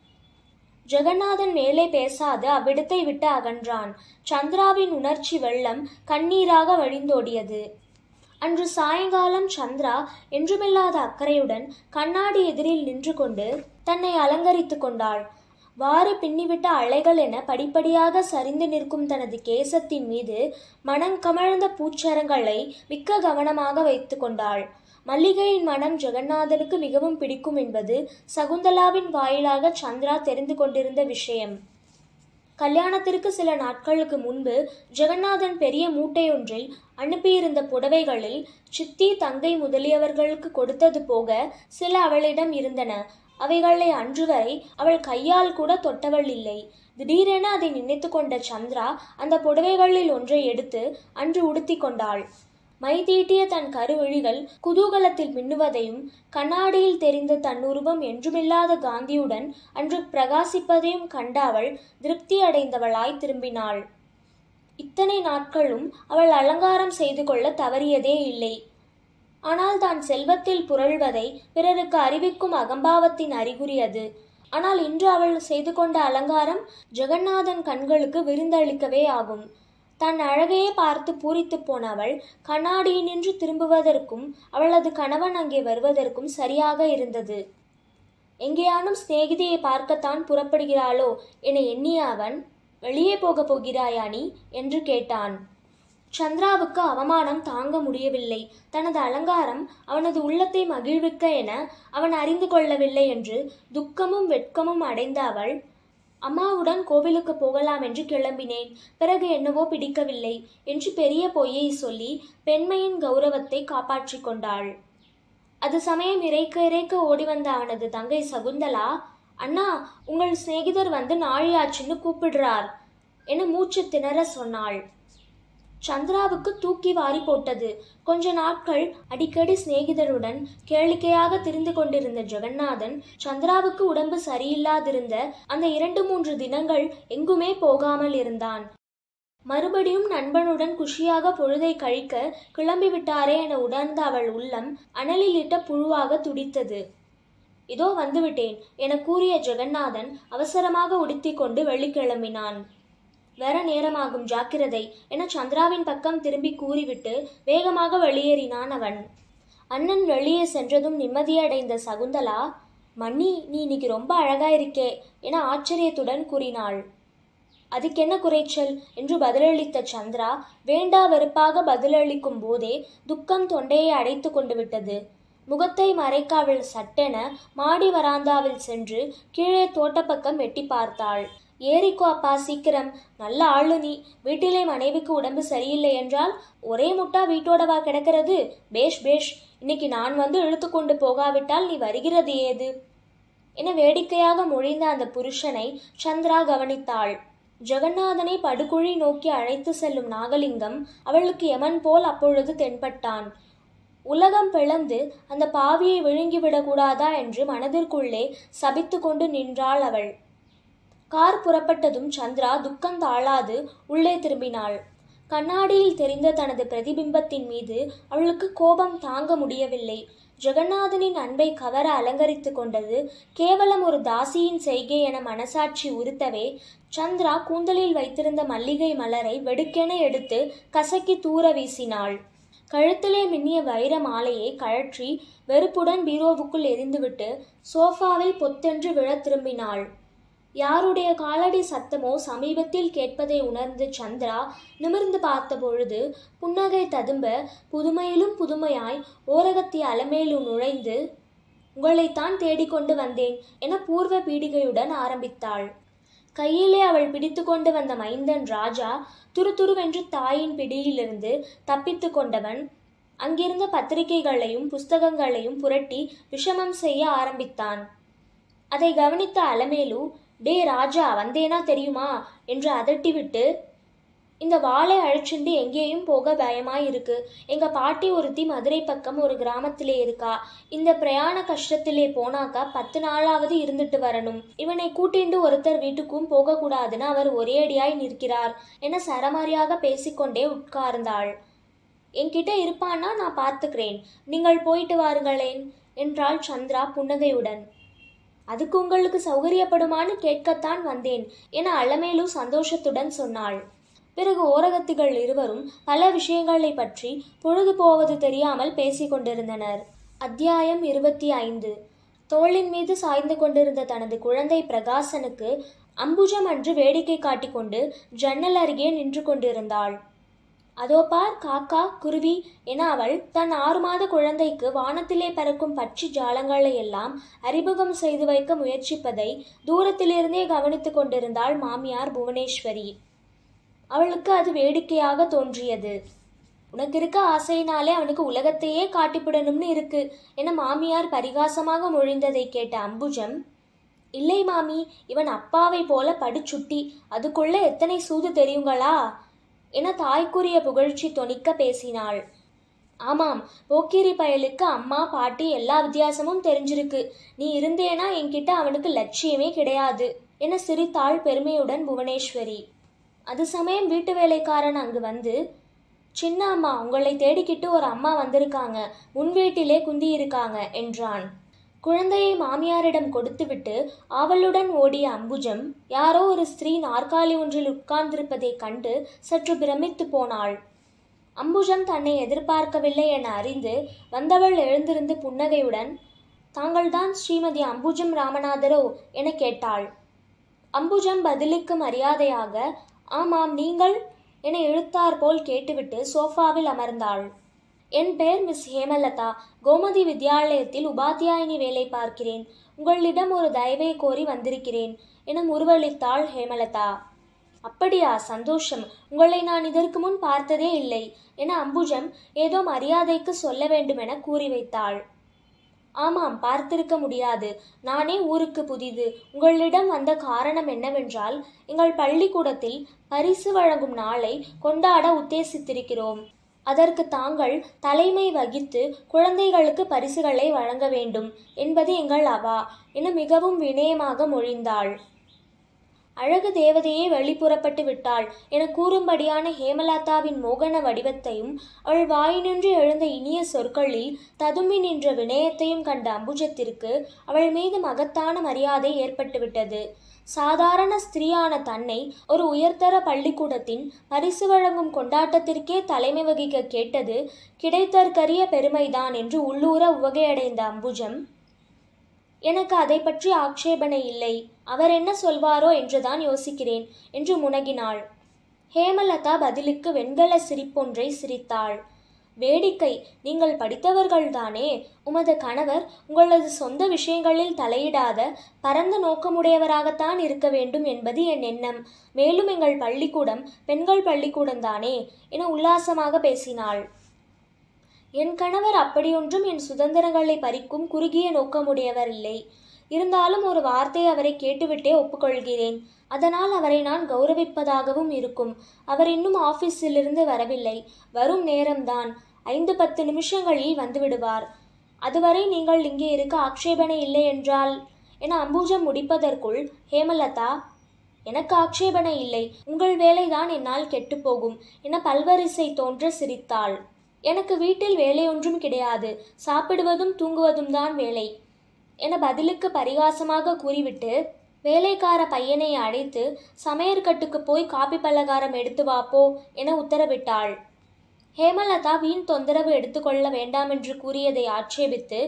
Speaker 1: ஜெகநாதன் மேலே பேசாது அவ்விடத்தை விட்டு அகன்றான் சந்திராவின் உணர்ச்சி வெள்ளம் கண்ணீராக வழிந்தோடியது அன்று சாயங்காலம் சந்திரா என்றுமில்லாத அக்கறையுடன் கண்ணாடி எதிரில் நின்று கொண்டு தன்னை அலங்கரித்து கொண்டாள் வாரி பின்னிவிட்ட அலைகள் என படிப்படியாக சரிந்து நிற்கும் தனது கேசத்தின் மீது மனங்கமழ்ந்த பூச்சரங்களை மிக்க கவனமாக வைத்து கொண்டாள் மல்லிகையின் மனம் ஜெகநாதனுக்கு மிகவும் பிடிக்கும் என்பது சகுந்தலாவின் வாயிலாக சந்திரா தெரிந்து கொண்டிருந்த விஷயம் கல்யாணத்திற்கு சில நாட்களுக்கு முன்பு ஜெகநாதன் பெரிய மூட்டையொன்றில் அனுப்பியிருந்த புடவைகளில் சித்தி தங்கை முதலியவர்களுக்கு கொடுத்தது போக சில அவளிடம் இருந்தன அவைகளை அன்று வரை அவள் கையால் கூட தொட்டவள் இல்லை திடீரென அதை நினைத்து கொண்ட சந்திரா அந்த புடவைகளில் ஒன்றை எடுத்து அன்று உடுத்தி கொண்டாள் மை தீட்டிய தன் கருவிழிகள் குதூகலத்தில் மின்னுவதையும் கண்ணாடியில் தெரிந்த தன் உருவம் என்றுமில்லாத காந்தியுடன் அன்று பிரகாசிப்பதையும் கண்ட அவள் திருப்தி அடைந்தவளாய் திரும்பினாள் இத்தனை நாட்களும் அவள் அலங்காரம் செய்து கொள்ள தவறியதே இல்லை ஆனால் தான் செல்வத்தில் புரள்வதை பிறருக்கு அறிவிக்கும் அகம்பாவத்தின் அறிகுறி அது ஆனால் இன்று அவள் செய்து கொண்ட அலங்காரம் ஜெகநாதன் கண்களுக்கு விருந்தளிக்கவே ஆகும் தன் அழகையே பார்த்து பூரித்து போன அவள் கண்ணாடியினின்று திரும்புவதற்கும் அவளது கணவன் அங்கே வருவதற்கும் சரியாக இருந்தது எங்கேயானும் சிநேகிதியை பார்க்கத்தான் புறப்படுகிறாளோ என எண்ணிய அவன் வெளியே போகப் போகிறாயா நீ என்று கேட்டான் சந்திராவுக்கு அவமானம் தாங்க முடியவில்லை தனது அலங்காரம் அவனது உள்ளத்தை மகிழ்விக்க என அவன் அறிந்து கொள்ளவில்லை என்று துக்கமும் வெட்கமும் அடைந்த அவள் அம்மாவுடன் கோவிலுக்கு போகலாம் என்று கிளம்பினேன் பிறகு என்னவோ பிடிக்கவில்லை என்று பெரிய பொய்யை சொல்லி பெண்மையின் கௌரவத்தை காப்பாற்றிக் கொண்டாள் அது சமயம் இறைக்க இறைக்க ஓடி வந்த அவனது தங்கை சகுந்தலா அண்ணா உங்கள் சிநேகிதர் வந்து நாழியாச்சுன்னு கூப்பிடுறார் என மூச்சு திணற சொன்னாள் சந்திராவுக்கு தூக்கி வாரி போட்டது கொஞ்ச நாட்கள் அடிக்கடி சிநேகிதருடன் கேளிக்கையாக திரிந்து கொண்டிருந்த ஜெகநாதன் சந்திராவுக்கு உடம்பு சரியில்லாதிருந்த அந்த இரண்டு மூன்று தினங்கள் எங்குமே போகாமல் இருந்தான் மறுபடியும் நண்பனுடன் குஷியாக பொழுதை கழிக்க கிளம்பிவிட்டாரே என உணர்ந்த அவள் உள்ளம் அனலிலிட்ட புழுவாக துடித்தது இதோ வந்துவிட்டேன் என கூறிய ஜெகநாதன் அவசரமாக உடுத்திக்கொண்டு வெளிக்கிளம்பினான் வர நேரமாகும் ஜாக்கிரதை என சந்திராவின் பக்கம் திரும்பி கூறிவிட்டு வேகமாக வெளியேறினான் அவன் அண்ணன் வெளியே சென்றதும் நிம்மதியடைந்த சகுந்தலா மன்னி நீ இன்னைக்கு ரொம்ப அழகா இருக்கே என ஆச்சரியத்துடன் கூறினாள் அதுக்கென்ன குறைச்சல் என்று பதிலளித்த சந்திரா வேண்டா வெறுப்பாக பதிலளிக்கும் போதே துக்கம் தொண்டையை அடைத்து கொண்டு விட்டது முகத்தை மறைக்க அவள் சட்டென மாடி வராந்தாவில் சென்று கீழே தோட்டப்பக்கம் எட்டி பார்த்தாள் ஏறிக்கோ அப்பா சீக்கிரம் நல்ல ஆளு நீ வீட்டிலே மனைவிக்கு உடம்பு சரியில்லை என்றால் ஒரே முட்டா வீட்டோடவா கிடக்கிறது பேஷ் பேஷ் இன்னைக்கு நான் வந்து இழுத்து கொண்டு போகாவிட்டால் நீ வருகிறது ஏது என வேடிக்கையாக மொழிந்த அந்த புருஷனை சந்திரா கவனித்தாள் ஜெகநாதனை படுகுழி நோக்கி அழைத்து செல்லும் நாகலிங்கம் அவளுக்கு எமன் போல் அப்பொழுது தென்பட்டான் உலகம் பிளந்து அந்த பாவியை விழுங்கிவிடக்கூடாதா என்று மனதிற்குள்ளே சபித்து கொண்டு நின்றாள் அவள் கார் புறப்பட்டதும் சந்திரா துக்கம் தாழாது உள்ளே திரும்பினாள் கண்ணாடியில் தெரிந்த தனது பிரதிபிம்பத்தின் மீது அவளுக்கு கோபம் தாங்க முடியவில்லை ஜெகநாதனின் அன்பை கவர அலங்கரித்து கொண்டது கேவலம் ஒரு தாசியின் செய்கை என மனசாட்சி உறுத்தவே சந்திரா கூந்தலில் வைத்திருந்த மல்லிகை மலரை வெடுக்கென எடுத்து கசக்கி தூர வீசினாள் கழுத்திலே மின்னிய வைர மாலையை கழற்றி வெறுப்புடன் பீரோவுக்குள் எரிந்துவிட்டு சோஃபாவில் பொத்தென்று விழத் திரும்பினாள் யாருடைய காலடி சத்தமோ சமீபத்தில் கேட்பதை உணர்ந்து சந்திரா நிமிர்ந்து பார்த்தபொழுது புன்னகை ததும்ப புதுமையிலும் புதுமையாய் ஓரகத்தி அலமேலு நுழைந்து உங்களைத்தான் தேடிக்கொண்டு வந்தேன் என பூர்வ பீடிகையுடன் ஆரம்பித்தாள் கையிலே அவள் பிடித்து கொண்டு வந்த மைந்தன் ராஜா துருதுருவென்று தாயின் பிடியிலிருந்து தப்பித்து கொண்டவன் அங்கிருந்த பத்திரிகைகளையும் புஸ்தகங்களையும் புரட்டி விஷமம் செய்ய ஆரம்பித்தான் அதை கவனித்த அலமேலு டே ராஜா வந்தேனா தெரியுமா என்று அதட்டிவிட்டு இந்த வாளை அழைச்சிண்டு எங்கேயும் போக பயமாய் இருக்கு எங்க பாட்டி ஒருத்தி மதுரை பக்கம் ஒரு கிராமத்திலே இருக்கா இந்த பிரயாண கஷ்டத்திலே போனாக்கா பத்து நாளாவது இருந்துட்டு வரணும் இவனை கூட்டிண்டு ஒருத்தர் வீட்டுக்கும் போகக்கூடாதுன்னு அவர் ஒரேடியாய் நிற்கிறார் என சரமாரியாக பேசிக்கொண்டே உட்கார்ந்தாள் என்கிட்ட இருப்பான்னா நான் பார்த்துக்கிறேன் நீங்கள் போயிட்டு வாருங்களேன் என்றாள் சந்திரா புன்னகையுடன் அதுக்கு உங்களுக்கு சௌகரியப்படுமான்னு கேட்கத்தான் வந்தேன் என அலமேலு சந்தோஷத்துடன் சொன்னாள் பிறகு ஓரகத்திகள் இருவரும் பல விஷயங்களை பற்றி பொழுது போவது தெரியாமல் பேசிக் கொண்டிருந்தனர் அத்தியாயம் இருபத்தி ஐந்து தோளின் மீது சாய்ந்து கொண்டிருந்த தனது குழந்தை பிரகாசனுக்கு அம்புஜம் அன்று வேடிக்கை காட்டிக்கொண்டு ஜன்னல் அருகே நின்று கொண்டிருந்தாள் அதோ பார் காக்கா குருவி என அவள் தன் ஆறு மாத குழந்தைக்கு வானத்திலே பறக்கும் பட்சி ஜாலங்களை எல்லாம் அறிமுகம் செய்து வைக்க முயற்சிப்பதை தூரத்திலிருந்தே கவனித்துக் கொண்டிருந்தாள் மாமியார் புவனேஸ்வரி அவளுக்கு அது வேடிக்கையாக தோன்றியது உனக்கு இருக்க ஆசையினாலே அவனுக்கு உலகத்தையே காட்டிவிடணும்னு இருக்கு என மாமியார் பரிகாசமாக மொழிந்ததை கேட்ட அம்புஜம் இல்லை மாமி இவன் அப்பாவை போல படுச்சுட்டி அதுக்குள்ள எத்தனை சூது தெரியுங்களா என தாய்க்குரிய புகழ்ச்சி தொனிக்க பேசினாள் ஆமாம் போக்கிரி பயலுக்கு அம்மா பாட்டி எல்லா வித்தியாசமும் தெரிஞ்சிருக்கு நீ இருந்தேனா என்கிட்ட அவனுக்கு லட்சியமே கிடையாது என சிரித்தாள் பெருமையுடன் புவனேஸ்வரி அது சமயம் வீட்டு வேலைக்காரன் அங்கு வந்து சின்ன அம்மா உங்களை தேடிக்கிட்டு ஒரு அம்மா வந்திருக்காங்க முன் வீட்டிலே குந்தி இருக்காங்க என்றான் குழந்தையை மாமியாரிடம் கொடுத்துவிட்டு ஆவலுடன் ஓடிய அம்புஜம் யாரோ ஒரு ஸ்திரீ நாற்காலி ஒன்றில் உட்கார்ந்திருப்பதைக் கண்டு சற்று பிரமித்து போனாள் அம்புஜம் தன்னை எதிர்பார்க்கவில்லை என அறிந்து வந்தவள் எழுந்திருந்து புன்னகையுடன் தாங்கள்தான் ஸ்ரீமதி அம்புஜம் ராமநாதரோ என கேட்டாள் அம்புஜம் பதிலுக்கு மரியாதையாக ஆமாம் நீங்கள் என இழுத்தார் போல் கேட்டுவிட்டு சோஃபாவில் அமர்ந்தாள் என் பெயர் மிஸ் ஹேமலதா கோமதி வித்யாலயத்தில் உபாத்தியாயினி வேலை பார்க்கிறேன் உங்களிடம் ஒரு தயவை கோரி வந்திருக்கிறேன் என முருவளித்தாள் ஹேமலதா அப்படியா சந்தோஷம் உங்களை நான் இதற்கு முன் பார்த்ததே இல்லை என அம்புஜம் ஏதோ மரியாதைக்கு சொல்ல வேண்டுமென கூறி வைத்தாள் ஆமாம் பார்த்திருக்க முடியாது நானே ஊருக்கு புதிது உங்களிடம் வந்த காரணம் என்னவென்றால் எங்கள் பள்ளிக்கூடத்தில் பரிசு வழங்கும் நாளை கொண்டாட உத்தேசித்திருக்கிறோம் அதற்கு தாங்கள் தலைமை வகித்து குழந்தைகளுக்கு பரிசுகளை வழங்க வேண்டும் என்பது எங்கள் அவா என மிகவும் வினயமாக மொழிந்தாள் அழகு தேவதையே வெளிப்புறப்பட்டு விட்டாள் என கூறும்படியான ஹேமலதாவின் மோகன வடிவத்தையும் அவள் வாயினின்று எழுந்த இனிய சொற்களில் ததும்பி நின்ற வினயத்தையும் கண்ட அம்புஜத்திற்கு அவள் மீது மகத்தான மரியாதை ஏற்பட்டுவிட்டது சாதாரண ஸ்திரீயான தன்னை ஒரு உயர்தர பள்ளிக்கூடத்தின் பரிசு வழங்கும் கொண்டாட்டத்திற்கே தலைமை வகிக்க கேட்டது கிடைத்தற்கரிய பெருமைதான் என்று உள்ளூர உவகையடைந்த அம்புஜம் எனக்கு அதை பற்றி ஆட்சேபனை இல்லை அவர் என்ன சொல்வாரோ என்றுதான் யோசிக்கிறேன் என்று முனகினாள் ஹேமலதா பதிலுக்கு வெண்கல சிரிப்பொன்றை சிரித்தாள் வேடிக்கை நீங்கள் படித்தவர்கள்தானே உமது கணவர் உங்களது சொந்த விஷயங்களில் தலையிடாத பரந்த நோக்கமுடையவராகத்தான் இருக்க வேண்டும் என்பது என் எண்ணம் மேலும் எங்கள் பள்ளிக்கூடம் பெண்கள் பள்ளிக்கூடம்தானே என உல்லாசமாக பேசினாள் என் கணவர் அப்படியொன்றும் என் சுதந்திரங்களை பறிக்கும் குறுகிய நோக்கமுடையவர் இல்லை இருந்தாலும் ஒரு வார்த்தை அவரை கேட்டுவிட்டே ஒப்புக்கொள்கிறேன் அதனால் அவரை நான் கௌரவிப்பதாகவும் இருக்கும் அவர் இன்னும் ஆபீஸிலிருந்து வரவில்லை வரும் நேரம்தான் ஐந்து பத்து நிமிஷங்களில் வந்துவிடுவார் அதுவரை நீங்கள் இங்கே இருக்க ஆட்சேபனை இல்லை என்றால் என அம்பூஜம் முடிப்பதற்குள் ஹேமலதா எனக்கு ஆட்சேபனை இல்லை உங்கள் வேலைதான் என்னால் கெட்டுப்போகும் என பல்வரிசை தோன்ற சிரித்தாள் எனக்கு வீட்டில் வேலையொன்றும் கிடையாது சாப்பிடுவதும் தூங்குவதும் தான் வேலை என பதிலுக்கு பரிகாசமாக கூறிவிட்டு வேலைக்கார பையனை அழைத்து சமையற்கட்டுக்கு போய் காப்பி பலகாரம் எடுத்து வாப்போ என உத்தரவிட்டாள் ஹேமலதா வீண் தொந்தரவு எடுத்துக்கொள்ள வேண்டாமென்று கூறியதை ஆட்சேபித்து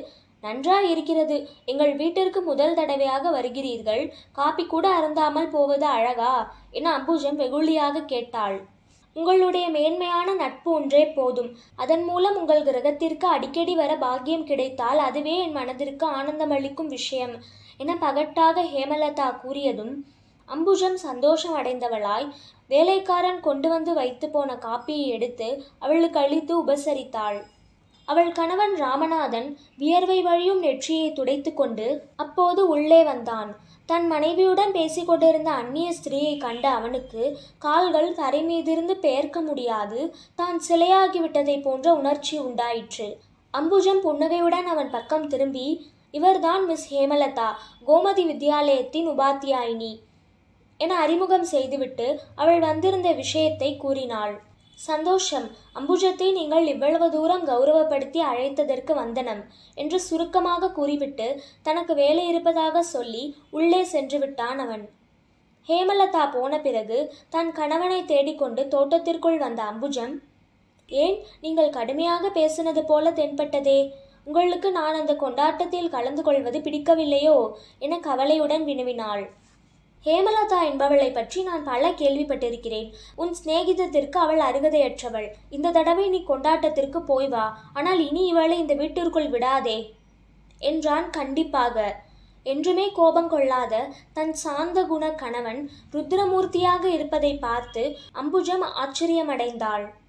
Speaker 1: நன்றாய் இருக்கிறது எங்கள் வீட்டிற்கு முதல் தடவையாக வருகிறீர்கள் காப்பி கூட அருந்தாமல் போவது அழகா என அம்புஜம் வெகுளியாக கேட்டாள் உங்களுடைய மேன்மையான நட்பு ஒன்றே போதும் அதன் மூலம் உங்கள் கிரகத்திற்கு அடிக்கடி வர பாக்கியம் கிடைத்தால் அதுவே என் மனதிற்கு ஆனந்தமளிக்கும் விஷயம் என பகட்டாக ஹேமலதா கூறியதும் அம்புஜம் சந்தோஷம் அடைந்தவளாய் வேலைக்காரன் கொண்டு வந்து வைத்து போன காப்பியை எடுத்து அவளுக்கு அளித்து உபசரித்தாள் அவள் கணவன் ராமநாதன் வியர்வை வழியும் நெற்றியை துடைத்து கொண்டு அப்போது உள்ளே வந்தான் தன் மனைவியுடன் பேசிக் கொண்டிருந்த அந்நிய ஸ்திரீயை கண்ட அவனுக்கு கால்கள் தரை மீதிருந்து பெயர்க்க முடியாது தான் சிலையாகிவிட்டதைப் போன்ற உணர்ச்சி உண்டாயிற்று அம்புஜம் புன்னகையுடன் அவன் பக்கம் திரும்பி இவர்தான் மிஸ் ஹேமலதா கோமதி வித்யாலயத்தின் உபாத்தியாயினி என அறிமுகம் செய்துவிட்டு அவள் வந்திருந்த விஷயத்தை கூறினாள் சந்தோஷம் அம்புஜத்தை நீங்கள் இவ்வளவு தூரம் கௌரவப்படுத்தி அழைத்ததற்கு வந்தனம் என்று சுருக்கமாக கூறிவிட்டு தனக்கு வேலை இருப்பதாக சொல்லி உள்ளே சென்று விட்டான் அவன் ஹேமலதா போன பிறகு தன் கணவனை தேடிக்கொண்டு தோட்டத்திற்குள் வந்த அம்புஜம் ஏன் நீங்கள் கடுமையாக பேசினது போல தென்பட்டதே உங்களுக்கு நான் அந்த கொண்டாட்டத்தில் கலந்து கொள்வது பிடிக்கவில்லையோ என கவலையுடன் வினவினாள் ஹேமலதா என்பவளை பற்றி நான் பல கேள்விப்பட்டிருக்கிறேன் உன் சிநேகிதத்திற்கு அவள் அருகதையற்றவள் இந்த தடவை நீ கொண்டாட்டத்திற்கு போய் வா ஆனால் இனி இவளை இந்த வீட்டிற்குள் விடாதே என்றான் கண்டிப்பாக என்றுமே கோபம் கொள்ளாத தன் சாந்த குண கணவன் ருத்ரமூர்த்தியாக இருப்பதை பார்த்து அம்புஜம் ஆச்சரியமடைந்தாள்